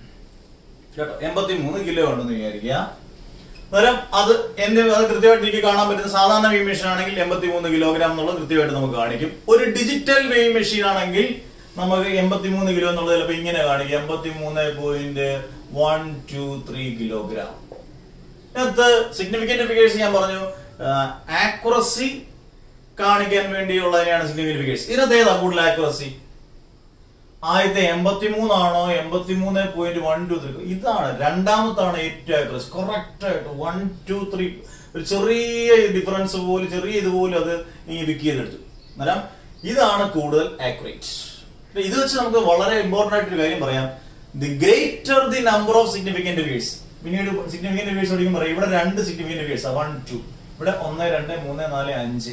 കേട്ടോ എൺപത്തിമൂന്ന് കിലോ ഉണ്ടെന്ന് വിചാരിക്കുക അന്നേരം അത് എന്റെ അത് കൃത്യമായിട്ട് എനിക്ക് കാണാൻ പറ്റുന്ന സാധാരണ വെയിങ് മെഷീൻ ആണെങ്കിൽ എൺപത്തിമൂന്ന് കിലോഗ്രാം എന്നുള്ളത് കൃത്യമായിട്ട് നമുക്ക് കാണിക്കും ഒരു ഡിജിറ്റൽ വെയിങ് മെഷീൻ ആണെങ്കിൽ നമുക്ക് എൺപത്തിമൂന്ന് കിലോ എന്നുള്ളത് ചിലപ്പോൾ ഇങ്ങനെ കാണിക്കും എൺപത്തിമൂന്ന് point one two three kilogram ഇതിനകത്ത് സിഗ്നിഫിക്കന്റ് ഫിഗേഴ്സ് ഞാൻ പറഞ്ഞു ആക്യുറസി കാണിക്കാൻ വേണ്ടിയുള്ളതിനെയാണ് സിഗ്നിഫിക്കന്റ് ഫിഗേഴ്സ് ഇതിനകത്ത് ഏതാ കൂടുതൽ ആക്യുറസി ആദ്യത്തെ എൺപത്തിമൂന്നാണോ എൺപത്തിമൂന്ന് പോയിന്റ് വൺ ടു ത്രീ ഇതാണ് രണ്ടാമത്താണ് ഏറ്റവും ആക്യുറസി കറക്റ്റ് ആയിട്ട് വൺ ടു ത്രീ ഒരു ചെറിയ ഡിഫറൻസ് പോലും ചെറിയ ഇതുപോലും അത് ഈ വിക്ക് ചെയ്തെടുത്തു അന്നേരം ഇതാണ് കൂടുതൽ ആക്യുറേറ്റ് ഇത് വെച്ച് നമുക്ക് വളരെ ഇമ്പോർട്ടന്റ് ആയിട്ടൊരു കാര്യം പറയാം the greater the number of significant figures പിന്നീട് സിഗ്നിഫിക്കന്റ് ഫിഗേഴ്സ് പഠിക്കുമ്പോൾ പറയാം ഇവിടെ രണ്ട് സിഗ്നിഫിക്കന്റ് ഫിഗേഴ്സ് വൺ ടു ഇവിടെ ഒന്ന് രണ്ട് മൂന്ന് നാല് അഞ്ച്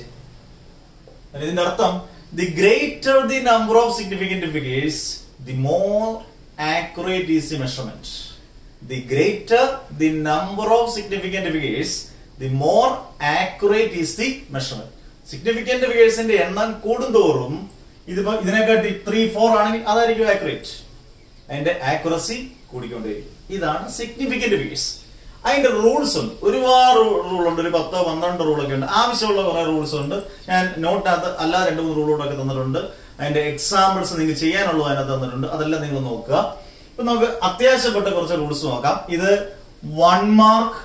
ഇതിന്റെ അർത്ഥം the greater the number of significant figures the more accurate is the measurement the greater the number of significant figures the more accurate is the measurement significant ഫിഗേഴ്സിന്റെ എണ്ണം കൂടുന്തോറും ഇതിപ്പോ ഇതിനെക്കാട്ടി ത്രീ ഫോർ ആണെങ്കിൽ അതായിരിക്കും ആക്യുറേറ്റ് അതിന്റെ ആക്യുറസി കൂടിക്കൊണ്ടേയിരിക്കും ഇതാണ് significant figures അതിന്റെ rules ഉണ്ട് ഒരുപാട് റൂൾ ഉണ്ട് ഒരു പത്തോ പന്ത്രണ്ട് റൂളൊക്കെ ഉണ്ട് ആവശ്യമുള്ള കുറെ റൂൾസ് ഉണ്ട് ഞാൻ നോട്ടിനകത്ത് അല്ലാതെ രണ്ട് മൂന്ന് റൂളോടൊക്കെ തന്നിട്ടുണ്ട് അതിന്റെ എക്സാമ്പിൾസ് നിങ്ങൾക്ക് ചെയ്യാനുള്ളത് അതിനകത്ത് തന്നിട്ടുണ്ട് അതെല്ലാം നിങ്ങൾ നോക്കുക ഇപ്പൊ നമുക്ക് അത്യാവശ്യപ്പെട്ട കുറച്ച് റൂൾസ് നോക്കാം ഇത് വൺ മാർക്ക്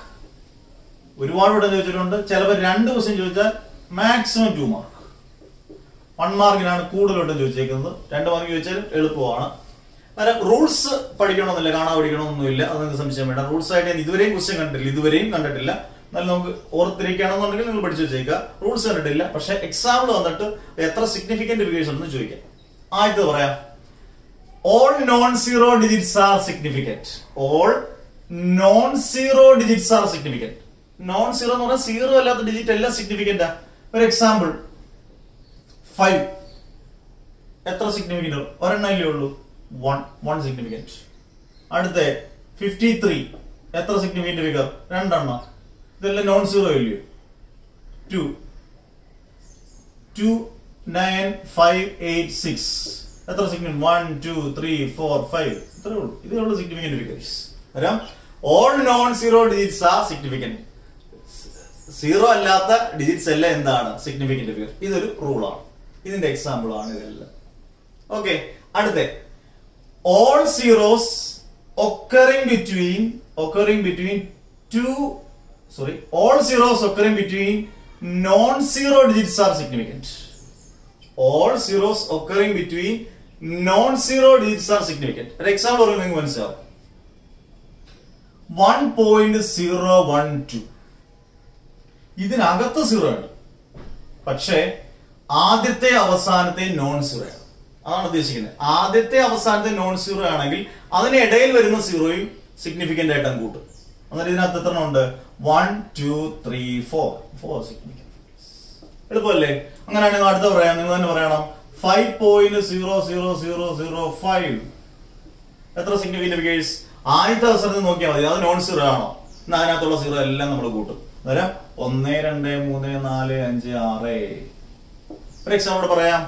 ഒരുപാട് വട്ടം ചോദിച്ചിട്ടുണ്ട് ചിലപ്പോൾ രണ്ട് ക്വസ്റ്റ്യൻ ചോദിച്ചാൽ മാക്സിമം ടു മാർക്ക് വൺ മാർക്കിനാണ് കൂടുതലോട്ടും ചോദിച്ചേക്കുന്നത് രണ്ട് മാർക്ക് ചോദിച്ചാലും എളുപ്പമാണ് അന്നേരം റൂൾസ് പഠിക്കണമെന്നില്ല കാണാതെ പഠിക്കണമെന്നൊന്നുമില്ല അത് നിങ്ങൾക്ക് സംശയം വേണ്ട റൂൾസ് ആയിട്ട് ഞാൻ ഇതുവരെയും ക്വസ്റ്റ്യൻ കണ്ടിട്ടില്ല ഇതുവരെയും കണ്ടിട്ടില്ല എന്നാലും നമുക്ക് ഓർത്തിരിക്കുകയാണെന്നുണ്ടെങ്കിൽ നിങ്ങൾ പഠിച്ചു വെച്ചേക്കുക റൂൾസ് കണ്ടിട്ടില്ല പക്ഷെ എക്സാമ്പിൾ വന്നിട്ട് എത്ര സിഗ്നിഫിക്കന്റ് ഫിഗേഴ്സ് ഉണ്ടെന്ന് ചോദിക്കാം ആദ്യത്തെ പറയാം all non zero digits are significant all non zero digits are significant non zero എന്ന് പറഞ്ഞാൽ സീറോ അല്ലാത്ത ഡിജിറ്റ് എല്ലാം സിഗ്നിഫിക്കന്റാ ഒരു എക്സാമ്പിൾ ഫൈവ് എത്ര സിഗ്നിഫിക്കന്റ് ഒരെണ്ണല്ലേ ഉള്ളൂ വൺ വൺ സിഗ്നിഫിക്കന്റ് അടുത്ത ഫിഫ്റ്റി ത്രീ എത്ര സിഗ്നിഫിക്കന്റ് ഫിഗർ രണ്ടെണ്ണം ഇതെല്ലാം നോൺ സീറോ ഇല്ലയോ two two nine five eight six എത്ര significant one two three four five ഇത്രേ ഉള്ളൂ ഇതേ ഉള്ളൂ സിഗ്നിഫിക്കന്റ് ഫിഗേഴ്സ് വരാം all non zero digits are significant zero അല്ലാത്ത ഡിജിറ്റ്സ് എല്ലാം എന്താണ് സിഗ്നിഫിക്കന്റ് ഫിഗർ ഇതൊരു റൂളാണ് ഇതിന്റെ എക്സാമ്പിൾ ആണ് ഇതെല്ലാം ഓക്കെ അടുത്ത all zeros occurring between occurring between to sorry all zeros occurring between non zero digits are significant all zeros occurring between non zero digits are significant ഒരു example പറയുമ്പോൾ നിങ്ങൾക്ക് മനസ്സിലാവും one point zero one two ഇതിനകത്ത് zero ഉണ്ട് പക്ഷേ ആദ്യത്തെ അവസാനത്തെ non zero ആണ് അതാണ് ഉദ്ദേശിക്കുന്നത് ആദ്യത്തെ അവസാനത്തെ നോൺ സീറോ ആണെങ്കിൽ അതിനിടയിൽ വരുന്ന സീറോയും സിഗ്നിഫിക്കന്റ് ആയിട്ട് അങ്ങ് കൂട്ടും എന്നിട്ട് ഇതിനകത്ത് എത്ര ഉണ്ട് one two three four four significant എളുപ്പമല്ലേ അങ്ങനെയാണെങ്കിൽ അടുത്ത പറയാം നിങ്ങൾ തന്നെ പറയണം five point zero zero zero zero five എത്ര സിഗ്നിഫിക്കന്റ് ഫിഗേഴ്സ് ആദ്യത്തെ അവസരത്തിൽ നോക്കിയാൽ മതി അത് നോൺ സീറോ ആണോ എന്നാ അതിനകത്തുള്ള സീറോ എല്ലാം നമ്മൾ കൂട്ടും അന്നേരം ഒന്ന് രണ്ട് മൂന്ന് നാല് അഞ്ച് ആറ് ഒരു എക്സാമ്പിൾ പറയാം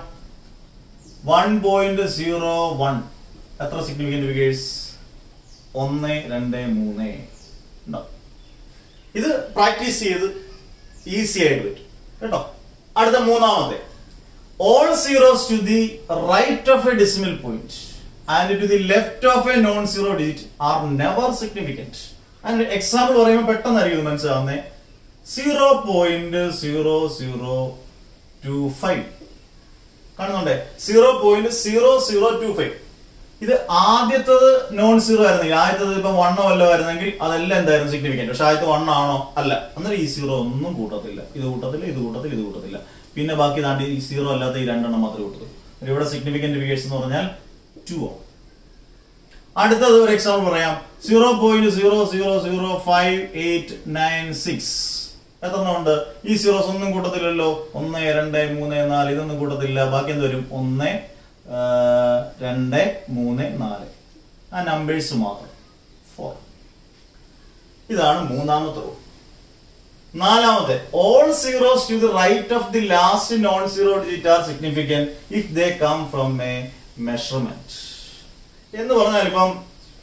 വൺ പോയിന്റ് സീറോ വൺ എത്ര സിഗ്നിഫിക്കന്റ് ഫിഗേഴ്സ് ഒന്ന് രണ്ട് മൂന്ന് ഉണ്ടാവും ഇത് പ്രാക്ടീസ് ചെയ്ത് ഈസി ആയിട്ട് പറ്റും കേട്ടോ അടുത്ത മൂന്നാമത്തെ all zeros to the right of a decimal point and to the left of a non zero digit are never significant അതിന് എക്സാമ്പിൾ പറയുമ്പോൾ പെട്ടെന്നായിരിക്കും ഇത് മനസ്സിലാവുന്നത് zero point zero zero two five കാണുന്നുണ്ടേ zero point zero zero two five ഇത് ആദ്യത്തത് non zero ആയിരുന്നെങ്കിൽ ആദ്യത്തത് ഇപ്പൊ വണ്ണോ വല്ലോ ആയിരുന്നെങ്കിൽ അതെല്ലാം എന്തായിരുന്നു സിഗ്നിഫിക്കന്റ് പക്ഷെ ആദ്യത്തെ വൺ ആണോ അല്ല അന്നേരം ഈ സീറോ ഒന്നും കൂട്ടത്തില്ല ഇത് കൂട്ടത്തില്ല ഇത് കൂട്ടത്തില്ല ഇത് കൂട്ടത്തില്ല പിന്നെ ബാക്കി താണ്ടി ഈ സീറോ അല്ലാത്ത ഈ രണ്ടെണ്ണം മാത്രമേ കൂട്ടത്തുള്ളൂ ഒരു ഇവിടെ സിഗ്നിഫിക്കന്റ് ഫിഗേഴ്സ് എന്ന് പറഞ്ഞാൽ ടു ആണ് അടുത്തത് ഒരു എക്സാമ്പിൾ പറയാം zero point zero zero zero five eight nine six എത്രണ്ണം ഉണ്ട് ഈ സീറോസ് ഒന്നും കൂട്ടത്തില്ലല്ലോ ഒന്ന് രണ്ട് മൂന്ന് നാല് ഇതൊന്നും കൂട്ടത്തില്ല ബാക്കി എന്ത് വരും ഒന്ന് ആ, രണ്ട് മൂന്ന് നാല് ആ നമ്പേഴ്സ് മാത്രം ഫോർ ഇതാണ് മൂന്നാമത്തെ റൂൾ നാലാമത്തെ all zeros to the right of the last non zero digit are significant if they come from a measurement എന്ന് പറഞ്ഞാൽ ഇപ്പം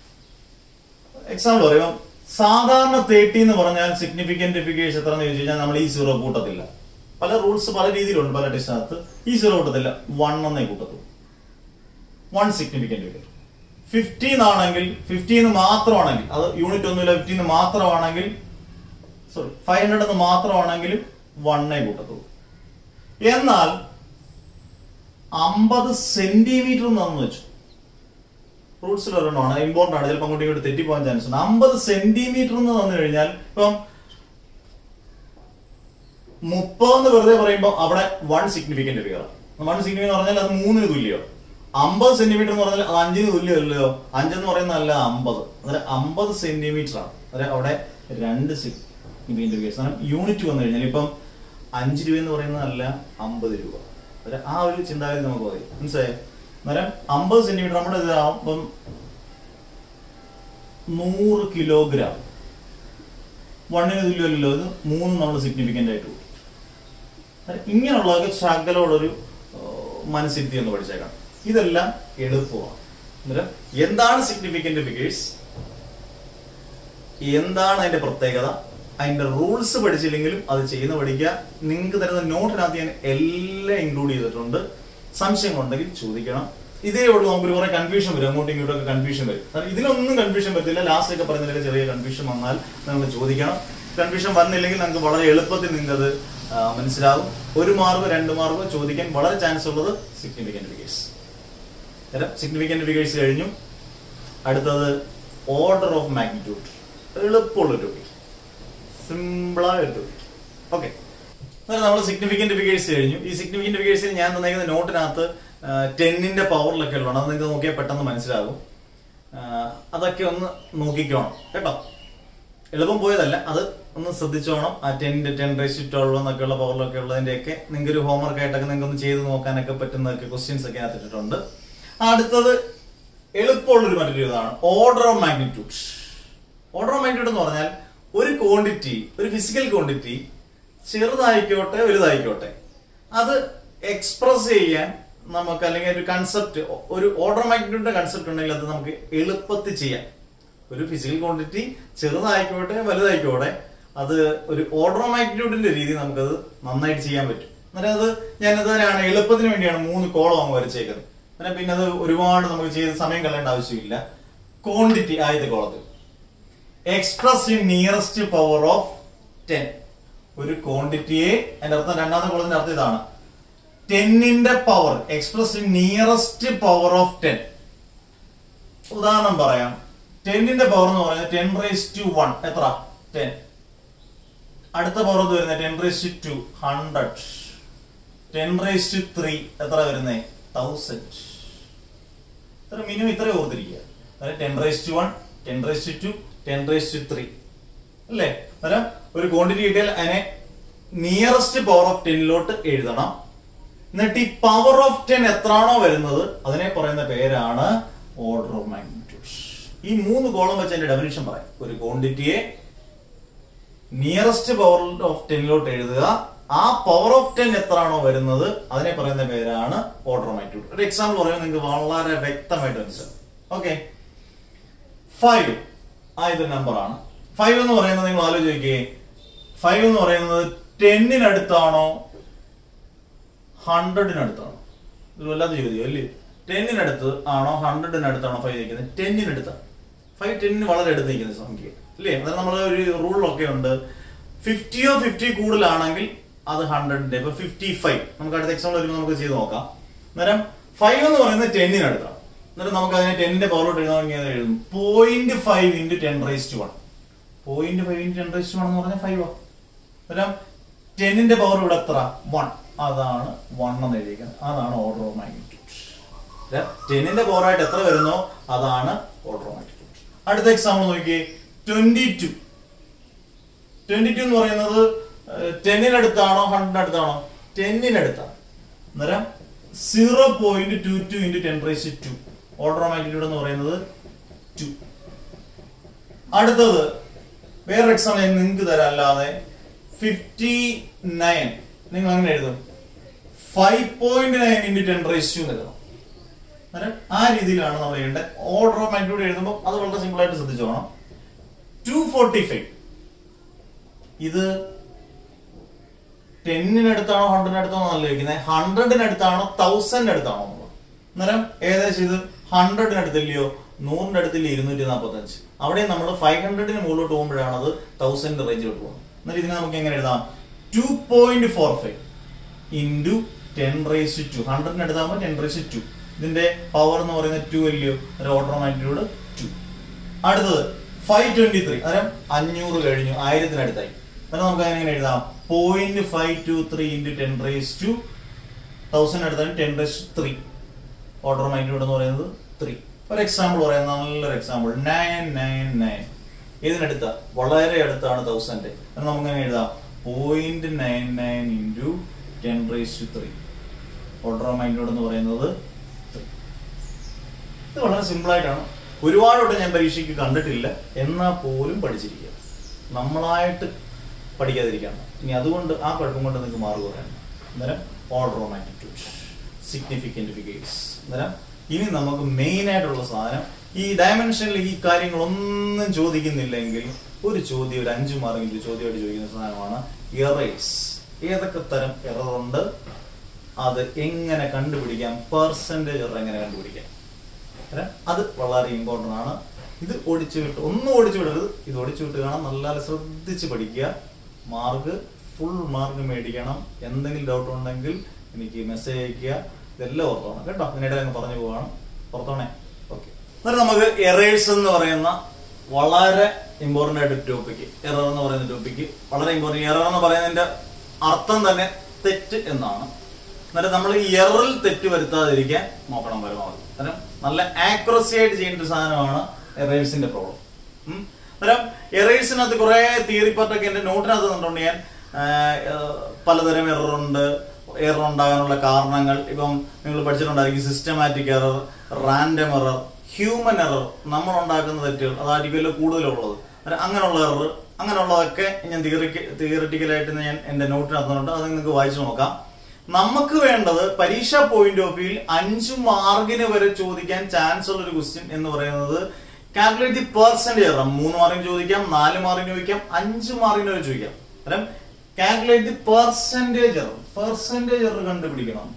എക്സാമ്പിൾ പറയുമ്പോൾ സാധാരണ തേർട്ടി എന്ന് പറഞ്ഞാൽ സിഗ്നിഫിക്കന്റ് ഫിഗേഴ്സ് എത്ര എന്ന് ചോദിച്ചു കഴിഞ്ഞാൽ നമ്മൾ ഈ സീറോ കൂട്ടത്തില്ല പല റൂൾസ് പല രീതിയിലുണ്ട് പല ടെസ്റ്റിനകത്ത് ഈ സീറോ കൂട്ടത്തില്ല വൺ എന്നേ കൂട്ടത്തുള്ളൂ വൺ സിഗ്നിഫിക്കന്റ് ഫിഗർ ഫിഫ്റ്റീൻ ആണെങ്കിൽ ഫിഫ്റ്റീൻ മാത്രമാണെങ്കിൽ അത് യൂണിറ്റ് ഒന്നുമില്ല ഫിഫ്റ്റീൻ മാത്രമാണെങ്കിൽ സോറി ഫൈവ് ഹൺഡ്രഡ് എന്ന് മാത്രമാണെങ്കിൽ വണ്ണേ കൂട്ടത്തുള്ളൂ എന്നാൽ അമ്പത് സെന്റിമീറ്റർ എന്ന് വെച്ചു റൂട്ട്സിൽ ഒരെണ്ണമാണ് ഇമ്പോർട്ടന്റ് ആണ് ചിലപ്പോൾ അങ്ങോട്ടും ഇങ്ങോട്ട് തെറ്റിപ്പോകാൻ ചാൻസ് ഉണ്ട് അമ്പത് സെന്റിമീറ്റർ എന്ന് തന്നു കഴിഞ്ഞാൽ ഇപ്പം മുപ്പതെന്ന് വെറുതെ പറയുമ്പോൾ അവിടെ one significant figure one significant പറഞ്ഞാൽ അത് മൂന്നിന് തുല്യോ അമ്പത് സെന്റിമീറ്റർ എന്ന് പറഞ്ഞാൽ അത് അഞ്ചിന് തുല്യമല്ലയോ അഞ്ചെന്ന് പറയുന്നതല്ല അമ്പത് അതായത് അമ്പത് സെന്റിമീറ്റർ ആണ് അതായത് അവിടെ രണ്ട് സിഗ്നിഫിക്കന്റ് ഫിഗേഴ്സ് കാരണം യൂണിറ്റ് വന്നു കഴിഞ്ഞാൽ ഇപ്പം അഞ്ച് രൂപ എന്ന് പറയുന്നതല്ല അമ്പത് രൂപ അതായത് ആ ഒരു ചിന്താഗതി നമുക്ക് മതി മനസ്സിലായോ അന്നേരം അമ്പത് സെന്റിമീറ്റർ നമ്മുടെ ഇതാകുമ്പം നൂറ് കിലോഗ്രാം വണ്ണിന് തുല്യമല്ലല്ലോ ഇത് മൂന്ന് നമ്മൾ സിഗ്നിഫിക്കന്റ് ആയിട്ട് കൊടുക്കും അന്നേരം ഇങ്ങനെയുള്ളതൊക്കെ ശകലോടൊരു മനസ്സിരുത്തി എന്ന് പഠിച്ചേക്കാം ഇതെല്ലാം എളുപ്പമാണ് അന്നേരം എന്താണ് സിഗ്നിഫിക്കന്റ് ഫിഗേഴ്സ് എന്താണ് അതിന്റെ പ്രത്യേകത അതിന്റെ റൂൾസ് പഠിച്ചില്ലെങ്കിലും അത് ചെയ്യുന്ന പഠിക്കുക നിങ്ങൾക്ക് തരുന്ന നോട്ടിനകത്ത് ഞാൻ എല്ലാം ഇൻക്ലൂഡ് ചെയ്തിട്ടുണ്ട് സംശയങ്ങളുണ്ടെങ്കിൽ ചോദിക്കണം ഇതേ ഉള്ളൂ നമുക്കൊരു കുറെ കൺഫ്യൂഷൻ വരും അങ്ങോട്ടും ഇങ്ങോട്ടും ഒക്കെ കൺഫ്യൂഷൻ വരും കാരണം ഇതിലൊന്നും കൺഫ്യൂഷൻ വരത്തില്ല ലാസ്റ്റ് ഒക്കെ പറയുന്നതിലൊക്കെ ചെറിയ കൺഫ്യൂഷൻ വന്നാൽ നിങ്ങൾ ചോദിക്കണം കൺഫ്യൂഷൻ വന്നില്ലെങ്കിൽ നമുക്ക് വളരെ എളുപ്പത്തിൽ നിങ്ങൾക്ക് അത് മനസ്സിലാകും ഒരു മാർക്കോ രണ്ട് മാർക്കോ ചോദിക്കാൻ വളരെ ചാൻസ് ഉള്ളത് സിഗ്നിഫിക്കന്റ് ഫിഗേഴ്സ് സിഗ്നിഫിക്കന്റ് ഫിഗേഴ്സ് കഴിഞ്ഞു അടുത്തത് ഓർഡർ ഓഫ് മാഗ്നിറ്റ്യൂഡ് എളുപ്പമുള്ള ടോപ്പിക് സിമ്പിളായ ഒരു ടോപ്പിക് ഓക്കെ അന്നേരം നമ്മൾ സിഗ്നിഫിക്കന്റ് ഫിഗേഴ്സ് കഴിഞ്ഞു ഈ സിഗ്നിഫിക്കന്റ് ഫിഗേഴ്സിൽ ഞാൻ തന്നേക്കുന്ന നോട്ടിനകത്ത് ടെന്നിന്റെ പവറിലൊക്കെ ഉള്ളതാണ് അത് നിങ്ങൾക്ക് നോക്കിയാൽ പെട്ടെന്ന് മനസ്സിലാകും ആ, അതൊക്കെ ഒന്ന് നോക്കിക്കോണം കേട്ടോ എളുപ്പം പോയതല്ല അത് ഒന്ന് ശ്രദ്ധിച്ചോണം ആ ടെൻ ടെൻ റേസ് ട്വൽവ് എന്നൊക്കെയുള്ള പവറിലൊക്കെ ഉള്ളതിന്റെയൊക്കെ നിങ്ങൾക്ക് ഒരു ഹോംവർക്ക് ആയിട്ടൊക്കെ നിങ്ങൾക്ക് ഒന്ന് ചെയ്ത് നോക്കാനൊക്കെ പറ്റുന്നതൊക്കെ ക്വസ്റ്റ്യൻസ് ഒക്കെ അതിട്ടിട്ടുണ്ട് അടുത്തത് എളുപ്പമുള്ളൊരു മറ്റൊരു ഇതാണ് order of magnitude order of magnitude എന്ന് പറഞ്ഞാൽ ഒരു ക്വാണ്ടിറ്റി ഒരു ഫിസിക്കൽ ക്വാണ്ടിറ്റി ചെറുതായിക്കോട്ടെ വലുതായിക്കോട്ടെ അത് എക്സ്പ്രസ് ചെയ്യാൻ നമുക്ക് അല്ലെങ്കിൽ ഒരു കൺസെപ്റ്റ് ഒരു ഓർഡർ മാഗ്നിറ്റ്യൂഡിന്റെ കൺസെപ്റ്റ് ഉണ്ടെങ്കിൽ അത് നമുക്ക് എളുപ്പത്തിൽ ചെയ്യാം ഒരു ഫിസിക്കൽ ക്വാണ്ടിറ്റി ചെറുതായിക്കോട്ടെ വലുതായിക്കോട്ടെ അത് ഒരു ഓർഡർ മാഗ്നിറ്റ്യൂഡിന്റെ രീതി നമുക്കത് നന്നായിട്ട് ചെയ്യാൻ പറ്റും അന്നേരം അത് ഞാനത് തന്നെയാണ് എളുപ്പത്തിന് വേണ്ടിയാണ് മൂന്ന് കോളം അങ്ങ് വരച്ചേക്കുന്നത് അന്നേരം പിന്നെ അത് ഒരുപാട് നമുക്ക് ചെയ്ത് സമയം കളയേണ്ട ആവശ്യമില്ല ക്വാണ്ടിറ്റി ആദ്യത്തെ കോളത്തിൽ express in nearest power of ten ഒരു ക്വാണ്ടിറ്റിയെ അതിന്റെ അർത്ഥം രണ്ടാമത്തെ കോളത്തിന്റെ അർത്ഥം ഇതാണ് ടെന്നിന്റെ power express in nearest power of ten ഉദാഹരണം പറയാം ടെന്നിന്റെ പവർ എന്ന് പറയുന്നത് ടെൻ റേസ് ടു വൺ എത്ര ടെൻ അടുത്ത പവർ എന്ന് വരുന്നത് ten raise to two hundred ten raise to three എത്ര വരുന്നത് തൗസൻഡ് ഇത്ര മിനിമം ഇത്രയും ഓർത്തിരിക്കുക അതായത് ten raise to one ten raise to two ten raise to three അല്ലേ അന്നേരം ഒരു ക്വാണ്ടിറ്റി കിട്ടിയാൽ അതിനെ നിയറസ്റ്റ് പവർ ഓഫ് ടെന്നിലോട്ട് എഴുതണം എന്നിട്ട് ഈ പവർ ഓഫ് ടെൻ എത്രയാണോ വരുന്നത് അതിനെ പറയുന്ന പേരാണ് ഓർഡർ ഓഫ് മാഗ്നിറ്റ്യൂഡ് ഈ മൂന്ന് കോളം വെച്ച് അതിന്റെ ഡെഫിനിഷൻ പറയാം ഒരു ക്വാണ്ടിറ്റിയെ നിയറസ്റ്റ് പവർ ഓഫ് ടെന്നിലോട്ട് എഴുതുക ആ പവർ ഓഫ് ടെൻ എത്രയാണോ വരുന്നത് അതിനെ പറയുന്ന പേരാണ് ഓർഡർ മാഗ്നിറ്റ്യൂഡ് ഒരു എക്സാമ്പിൾ പറയുമ്പോൾ നിങ്ങൾക്ക് വളരെ വ്യക്തമായിട്ട് മനസ്സിലാവും ഓക്കെ ഫൈവ് ആ ഇത് നമ്പർ ആണ് ഫൈവ് എന്ന് പറയുന്നത് നിങ്ങൾ ആലോചിക്കേ ഫൈവ് എന്ന് പറയുന്നത് ടെന്നിനടുത്താണോ ഹൺഡ്രഡിനടുത്താണോ ഇത് വല്ലാത്ത ചോദ്യം അല്ലേ ടെന്നിനടുത്ത് ആണോ ഹൺഡ്രഡിനടുത്താണോ ഫൈവ് നിൽക്കുന്നത് ടെന്നിനടുത്താണ് ഫൈവ് ടെന്നിന് വളരെ അടുത്ത് നിൽക്കുന്ന സംഖ്യ അല്ലേ അന്നേരം നമ്മൾ ഒരു റൂളിലൊക്കെ ഉണ്ട് ഫിഫ്റ്റിയോ ഫിഫ്റ്റി കൂടുതലാണെങ്കിൽ അത് ഹൺഡ്രഡിന്റെ ഇപ്പൊ ഫിഫ്റ്റി ഫൈവ് നമുക്ക് അടുത്ത എക്സാമ്പിൾ വരുമ്പോൾ നമുക്ക് ചെയ്ത് നോക്കാം അന്നേരം ഫൈവ് എന്ന് പറയുന്നത് ടെന്നിനടുത്താണ് എന്നിട്ട് നമുക്ക് അതിനെ ടെന്നിന്റെ പവറോട്ട് എഴുതാമെങ്കിൽ അത് എഴുതും point five into ten rise to one point five into ten rise to one എന്ന് പറഞ്ഞാൽ ഫൈവ് ആ അന്നേരം ടെന്നിന്റെ പവർ ഇവിടെ എത്ര വൺ അതാണ് വൺ എന്ന് എഴുതിയിരിക്കുന്നത് അതാണ് ഓർഡർ ഓഫ് മാഗ്നിറ്റ്യൂഡ് ടെന്നിന്റെ പവറായിട്ട് എത്ര വരുന്നോ അതാണ് ഓർഡർ ഓഫ് മാഗ്നിറ്റ്യൂഡ് അടുത്ത എക്സാമ്പിൾ നോക്കിയേ ട്വന്റി ടു ട്വന്റി ടു എന്ന് പറയുന്നത് ടെന്നിനടുത്താണോ ഹൺഡ്രഡിനടുത്താണോ ടെന്നിനടുത്താണ് അന്നേരം zero point two two into ten rise to order of magnitude എന്ന് പറയുന്നത് ടു അടുത്തത് വേറൊരു എക്സാമ്പിൾ ഞാൻ നിങ്ങൾക്ക് തരാം അല്ലാതെ ഫിഫ്റ്റി നയൻ നിങ്ങൾ അങ്ങനെ എഴുതും five point nine into ten rise to എഴുതണം അന്നേരം ആ രീതിയിലാണ് നമ്മൾ ചെയ്യേണ്ടത് ഓർഡർ ഓഫ് മാഗ്നിറ്റ്യൂഡ് എഴുതുമ്പോൾ അത് വളരെ സിമ്പിൾ ആയിട്ട് ശ്രദ്ധിച്ചോണം ടു ഫോർട്ടി ഫൈവ് ഇത് ടെന്നിനടുത്താണോ ഹൺഡ്രഡിനടുത്താണോ നല്ല ചോദിക്കുന്നത് ഹൺഡ്രഡിനടുത്താണോ തൗസൻഡിന് അടുത്താണോ എന്നുള്ളത് അന്നേരം ഏകദേശം ഇത് ഹൺഡ്രഡിനടുത്തില്ലയോ നൂറിന്റെ അടുത്തില്ല ഇരുന്നൂറ്റി നാൽപ്പത്തി അഞ്ച് അവിടെ നമ്മൾ ഫൈവ് ഹൺഡ്രഡിന് മുകളിലോട്ട് പോകുമ്പോഴാണ് അത് തൗസൻഡ് റേഞ്ചിലോട്ട് പോകുന്നത് എന്നിട്ട് ഇതിനെ നമുക്ക് എങ്ങനെ എഴുതാം two point four five into ten raise to ഹൺഡ്രഡിന് അടുത്താകുമ്പോൾ ടെൻ റേസ് ടു ഇതിന്റെ പവർ എന്ന് പറയുന്നത് ടു അല്ലയോ ഒരു ഓർഡർ മാഗ്നിറ്റ്യൂഡ് ടു അടുത്തത് ഫൈവ് ട്വന്റി ത്രീ അന്നേരം അഞ്ഞൂറ് കഴിഞ്ഞു ആയിരത്തിനടുത്തായി അന്നേരം നമുക്ക് അതിനെ എങ്ങനെ എഴുതാം point five two three into ten raise to thousand അടുത്താണ് ten raise three order magnitude എന്ന് പറയുന്നത് ത്രീ ഒരു എക്സാമ്പിൾ പറയാം നല്ലൊരു എക്സാമ്പിൾ നയൻ നയൻ നയൻ ഇതിനടുത്ത വളരെ അടുത്താണ് തൗസൻഡ് അത് നമുക്ക് എങ്ങനെ എഴുതാം point nine nine into ten raise to three order magnitude എന്ന് പറയുന്നത് three. ഇത് വളരെ സിമ്പിൾ ആയിട്ടാണ് ഒരുപാട് വട്ടം ഞാൻ പരീക്ഷയ്ക്ക് കണ്ടിട്ടില്ല എന്നാൽ പോലും പഠിച്ചിരിക്കുക നമ്മളായിട്ട് പഠിക്കാതിരിക്കണം ഇനി അതുകൊണ്ട് ആ കുഴപ്പം കൊണ്ട് നിങ്ങൾക്ക് മാർക്ക് പറയണം അന്നേരം order of magnitude significant figures അന്നേരം ഇനി നമുക്ക് മെയിൻ ആയിട്ടുള്ള സാധനം ഈ ഡയമെൻഷനിൽ ഈ കാര്യങ്ങളൊന്നും ചോദിക്കുന്നില്ലെങ്കിൽ ഒരു ചോദ്യം ഒരു അഞ്ചു മാർക്കിന്റെ ചോദ്യമായിട്ട് ചോദിക്കുന്ന സാധനമാണ് എറേഴ്സ് ഏതൊക്കെ തരം എറർ ഉണ്ട് അത് എങ്ങനെ കണ്ടുപിടിക്കാം പെർസെൻറ്റേജ് എറർ എങ്ങനെ കണ്ടുപിടിക്കാം അല്ലേ? അത് വളരെ ഇമ്പോർട്ടൻ്റ് ആണ് ഇത് ഓടിച്ചു വിട്ട് ഒന്നും ഓടിച്ചു വിടരുത് ഇത് ഓടിച്ചു വിട്ട് കാണാൻ നല്ല ശ്രദ്ധിച്ച് പഠിക്കുക മാർക്ക് ഫുൾ മാർക്ക് മേടിക്കണം എന്തെങ്കിലും ഡൗട്ട് ഉണ്ടെങ്കിൽ എനിക്ക് മെസ്സേജ് അയക്കുക ഇതെല്ലാം ഓർത്തോണം കേട്ടോ അതിനിടെ അങ്ങ് പറഞ്ഞു പോവാണ് ഓർത്തോണേ ഓക്കെ എന്നിട്ട് നമുക്ക് എറേഴ്സ് എന്ന് പറയുന്ന വളരെ ഇമ്പോർട്ടൻ്റ് ആയിട്ട് ടോപ്പിക്ക് എറർ എന്ന് പറയുന്ന ടോപ്പിക്ക് വളരെ ഇമ്പോർട്ടൻ്റ് എറർ എന്ന് പറയുന്നതിന്റെ അർത്ഥം തന്നെ തെറ്റ് എന്നാണ് എന്നിട്ട് നമ്മൾ ഈ എററിൽ തെറ്റ് വരുത്താതിരിക്കാൻ നോക്കണം പരമാവധി കാരണം നല്ല ആക്യുറസി ആയിട്ട് ചെയ്യേണ്ട ഒരു സാധനമാണ് എറേഴ്സിന്റെ പ്രോബ്ലം അന്നേരം എറേഴ്സിനകത്ത് കുറെ തിയറി പാർട്ടൊക്കെ എന്റെ നോട്ടിനകത്ത് കണ്ടുകൊണ്ട് ഞാൻ ആ, ആ, പലതരം എറർ ഉണ്ട് എറർ ഉണ്ടാകാനുള്ള കാരണങ്ങൾ ഇപ്പം നിങ്ങൾ പഠിച്ചിട്ടുണ്ടായിരിക്കും systematic error random error human error നമ്മൾ ഉണ്ടാക്കുന്ന തെറ്റുകൾ അതായിരിക്കുമല്ലോ കൂടുതലുള്ളത് അന്നേരം അങ്ങനെയുള്ള എറർ അങ്ങനെയുള്ളതൊക്കെ ഞാൻ തിയറിക്ക് തിയറിറ്റിക്കലായിട്ട് ഞാൻ എന്റെ നോട്ടിനകത്തുണ്ട് അത് നിങ്ങൾക്ക് വായിച്ചു നോക്കാം നമുക്ക് വേണ്ടത് പരീക്ഷാ പോയിന്റ് ഓഫ് വ്യൂവിൽ അഞ്ചു മാർക്കിന് വരെ ചോദിക്കാൻ ചാൻസ് ഉള്ള ഒരു ക്വസ്റ്റ്യൻ എന്ന് പറയുന്നത് കാൽക്കുലേറ്റ് ദി പെർസെന്റേജ് എറർ മൂന്ന് മാർക്കിന് ചോദിക്കാം നാല് മാർക്കിന് ചോദിക്കാം അഞ്ച് മാർക്കിന് വരെ ചോദിക്കാം അന്നേരം calculate the percentage error percentage error കണ്ടുപിടിക്കണം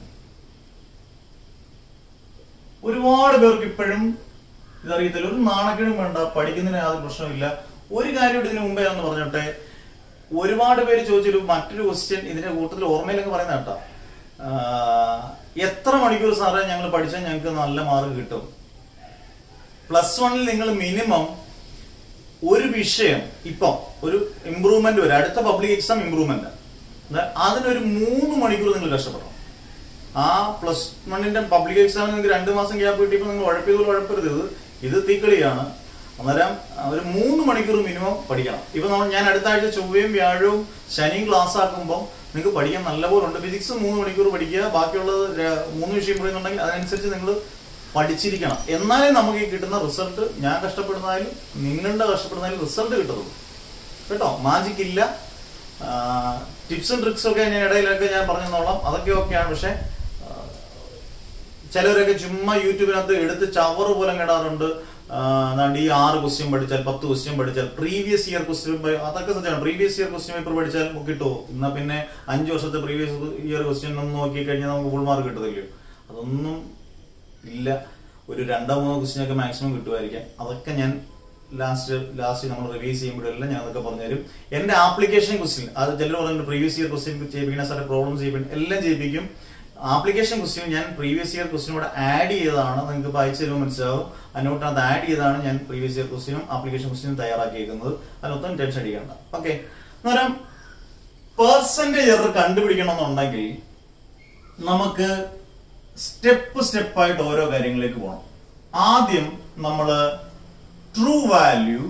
ഒരുപാട് പേർക്ക് ഇപ്പോഴും ഇതറിയത്തില്ല ഒരു നാണക്കേടും വേണ്ട പഠിക്കുന്നതിന് യാതൊരു പ്രശ്നമില്ല ഒരു കാര്യം ഇതിനു മുമ്പേ എന്ന് പറഞ്ഞോട്ടെ ഒരുപാട് പേര് ചോദിച്ചൊരു മറ്റൊരു ക്വസ്റ്റ്യൻ ഇതിന്റെ കൂട്ടത്തിൽ ഓർമ്മയിലൊക്കെ പറയുന്ന കേട്ടോ ആഹ്, എത്ര മണിക്കൂർ സാറേ ഞങ്ങൾ പഠിച്ചാൽ ഞങ്ങൾക്ക് നല്ല മാർക്ക് കിട്ടും പ്ലസ് വണ്ണിൽ നിങ്ങൾ മിനിമം ഒരു വിഷയം ഇപ്പം ഒരു ഇമ്പ്രൂവ്മെന്റ് വരും അടുത്ത പബ്ലിക് എക്സാം ഇമ്പ്രൂവ്മെന്റ് അതിനൊരു മൂന്ന് മണിക്കൂർ നിങ്ങൾ കഷ്ടപ്പെടണം ആ പ്ലസ് വണ്ണിന്റെ പബ്ലിക് എക്സാമിന് നിങ്ങൾക്ക് രണ്ട് മാസം ഗ്യാപ്പ് കിട്ടിയപ്പോൾ നിങ്ങൾ ഉഴപ്പിയതുപോലെ ഉഴപ്പരുത് ഇത് ഇത് തീക്കളിയാണ് അന്നേരം ഒരു മൂന്ന് മണിക്കൂർ മിനിമം പഠിക്കണം ഇപ്പൊ നമ്മൾ ഞാൻ അടുത്ത ആഴ്ച ചൊവ്വയും വ്യാഴവും ശനിയും ക്ലാസ് ആക്കുമ്പോൾ നിങ്ങൾക്ക് പഠിക്കാൻ നല്ലപോലെ ഉണ്ട് ഫിസിക്സ് മൂന്ന് മണിക്കൂർ പഠിക്കുക ബാക്കിയുള്ളത് ര- മൂന്ന് വിഷയം പറയുന്നുണ്ടെങ്കിൽ അതിനനുസരിച്ച് നിങ്ങൾ പഠിച്ചിരിക്കണം എന്നാലേ നമുക്ക് ഈ കിട്ടുന്ന റിസൾട്ട് ഞാൻ കഷ്ടപ്പെടുന്നതായാലും നിങ്ങളുടെ കഷ്ടപ്പെടുന്നതായാലും റിസൾട്ട് കിട്ടുള്ളൂ കേട്ടോ മാജിക് ഇല്ല ടിപ്സും ട്രിക്സും ഒക്കെ ഞാൻ ഇടയിലൊക്കെ ഞാൻ പറഞ്ഞു തന്നോളാം അതൊക്കെ ഓക്കെയാണ് പക്ഷെ ആ, ചിലവരൊക്കെ ചുമ്മാ യൂട്യൂബിനകത്ത് എടുത്ത് ചവറ് പോലെ കിടാറുണ്ട് എന്നാണ്ട് ഈ ആറ് ക്വസ്റ്റ്യൻ പഠിച്ചാൽ പത്ത് ക്വസ്റ്റ്യൻ പഠിച്ചാൽ പ്രീവിയസ് ഇയർ ക്വസ്റ്റ്യൻ അതൊക്കെ സത്യമാണ് പ്രീവിയസ് ഇയർ ക്വസ്റ്റ്യൻ പേപ്പർ പഠിച്ചാൽ നമുക്ക് കിട്ടുമോ എന്നാ പിന്നെ അഞ്ച് വർഷത്തെ പ്രീവിയസ് ഇയർ ക്വസ്റ്റ്യൻ ഒന്ന് നോക്കി കഴിഞ്ഞാൽ നമുക്ക് ഫുൾ മാർക്ക് കിട്ടത്തില്ലയോ അതൊന്നും ഇല്ല ഒരു രണ്ടോ മൂന്നോ ക്വസ്റ്റ്യൻ ഒക്കെ മാക്സിമം കിട്ടുമായിരിക്കാം അതൊക്കെ ഞാൻ ലാസ്റ്റ് ലാസ്റ്റ് നമ്മൾ റിവൈസ് ചെയ്യുമ്പോഴെല്ലാം ഞാൻ അതൊക്കെ പറഞ്ഞുതരും എന്റെ ആപ്ലിക്കേഷൻ ക്വസ്റ്റ്യൻ അത് ചിലർ പറയുന്നത് പ്രീവിയസ് ഇയർ ക്വസ്റ്റ്യൻ ചെയ്യിപ്പിക്കുന്ന സാറെ പ്രോബ്ലം ചെയ്യിപ്പിക്കണം എല്ലാം ചെയ്യിപ്പിക്കും ആപ്ലിക്കേഷൻ ക്വസ്റ്റ്യൻ ഞാൻ പ്രീവിയസ് ഇയർ ക്വസ്റ്റ്യൻ കൂടെ ആഡ് ചെയ്തതാണ് നിങ്ങൾക്ക് ഇപ്പോൾ അയച്ചു തരുമ്പോൾ മനസ്സിലാവും അതിനോട്ടത് ആഡ് ചെയ്താണ് ഞാൻ പ്രീവിയസ് ഇയർ ക്വസ്റ്റ്യനും ആപ്ലിക്കേഷൻ ക്വസ്റ്റ്യനും തയ്യാറാക്കിയിരിക്കുന്നത് അതിനൊന്നും ടെൻഷൻ അടിക്കേണ്ട ഓക്കെ അന്നേരം പെർസെന്റേജ് എറർ കണ്ടുപിടിക്കണം എന്നുണ്ടെങ്കിൽ നമുക്ക് സ്റ്റെപ്പ് സ്റ്റെപ്പായിട്ട് ഓരോ കാര്യങ്ങളിലേക്ക് പോകണം ആദ്യം നമ്മൾ ട്രൂ വാല്യൂ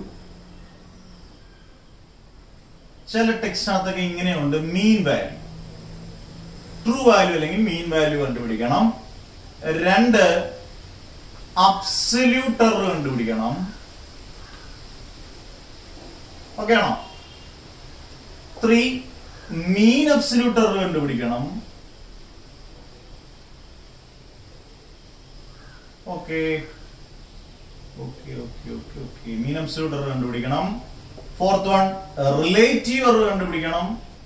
ചില ടെക്സ്റ്റിനകത്തൊക്കെ ഇങ്ങനെയുണ്ട് മീൻ വാല്യൂ ട്രൂ വാല്യൂ അല്ലെങ്കിൽ മീൻ വാല്യൂ കണ്ടുപിടിക്കണം രണ്ട് അബ്സല്യൂട്ടർ കണ്ടുപിടിക്കണം ഓക്കെ ആണോ ത്രീ മീൻ അബ്സല്യൂട്ടർ കണ്ടുപിടിക്കണം okay okay okay okay okay mean absolute error കണ്ടുപിടിക്കണം ഫോർത്ത് വൺ റിലേറ്റീവ് എറർ കണ്ടുപിടിക്കണം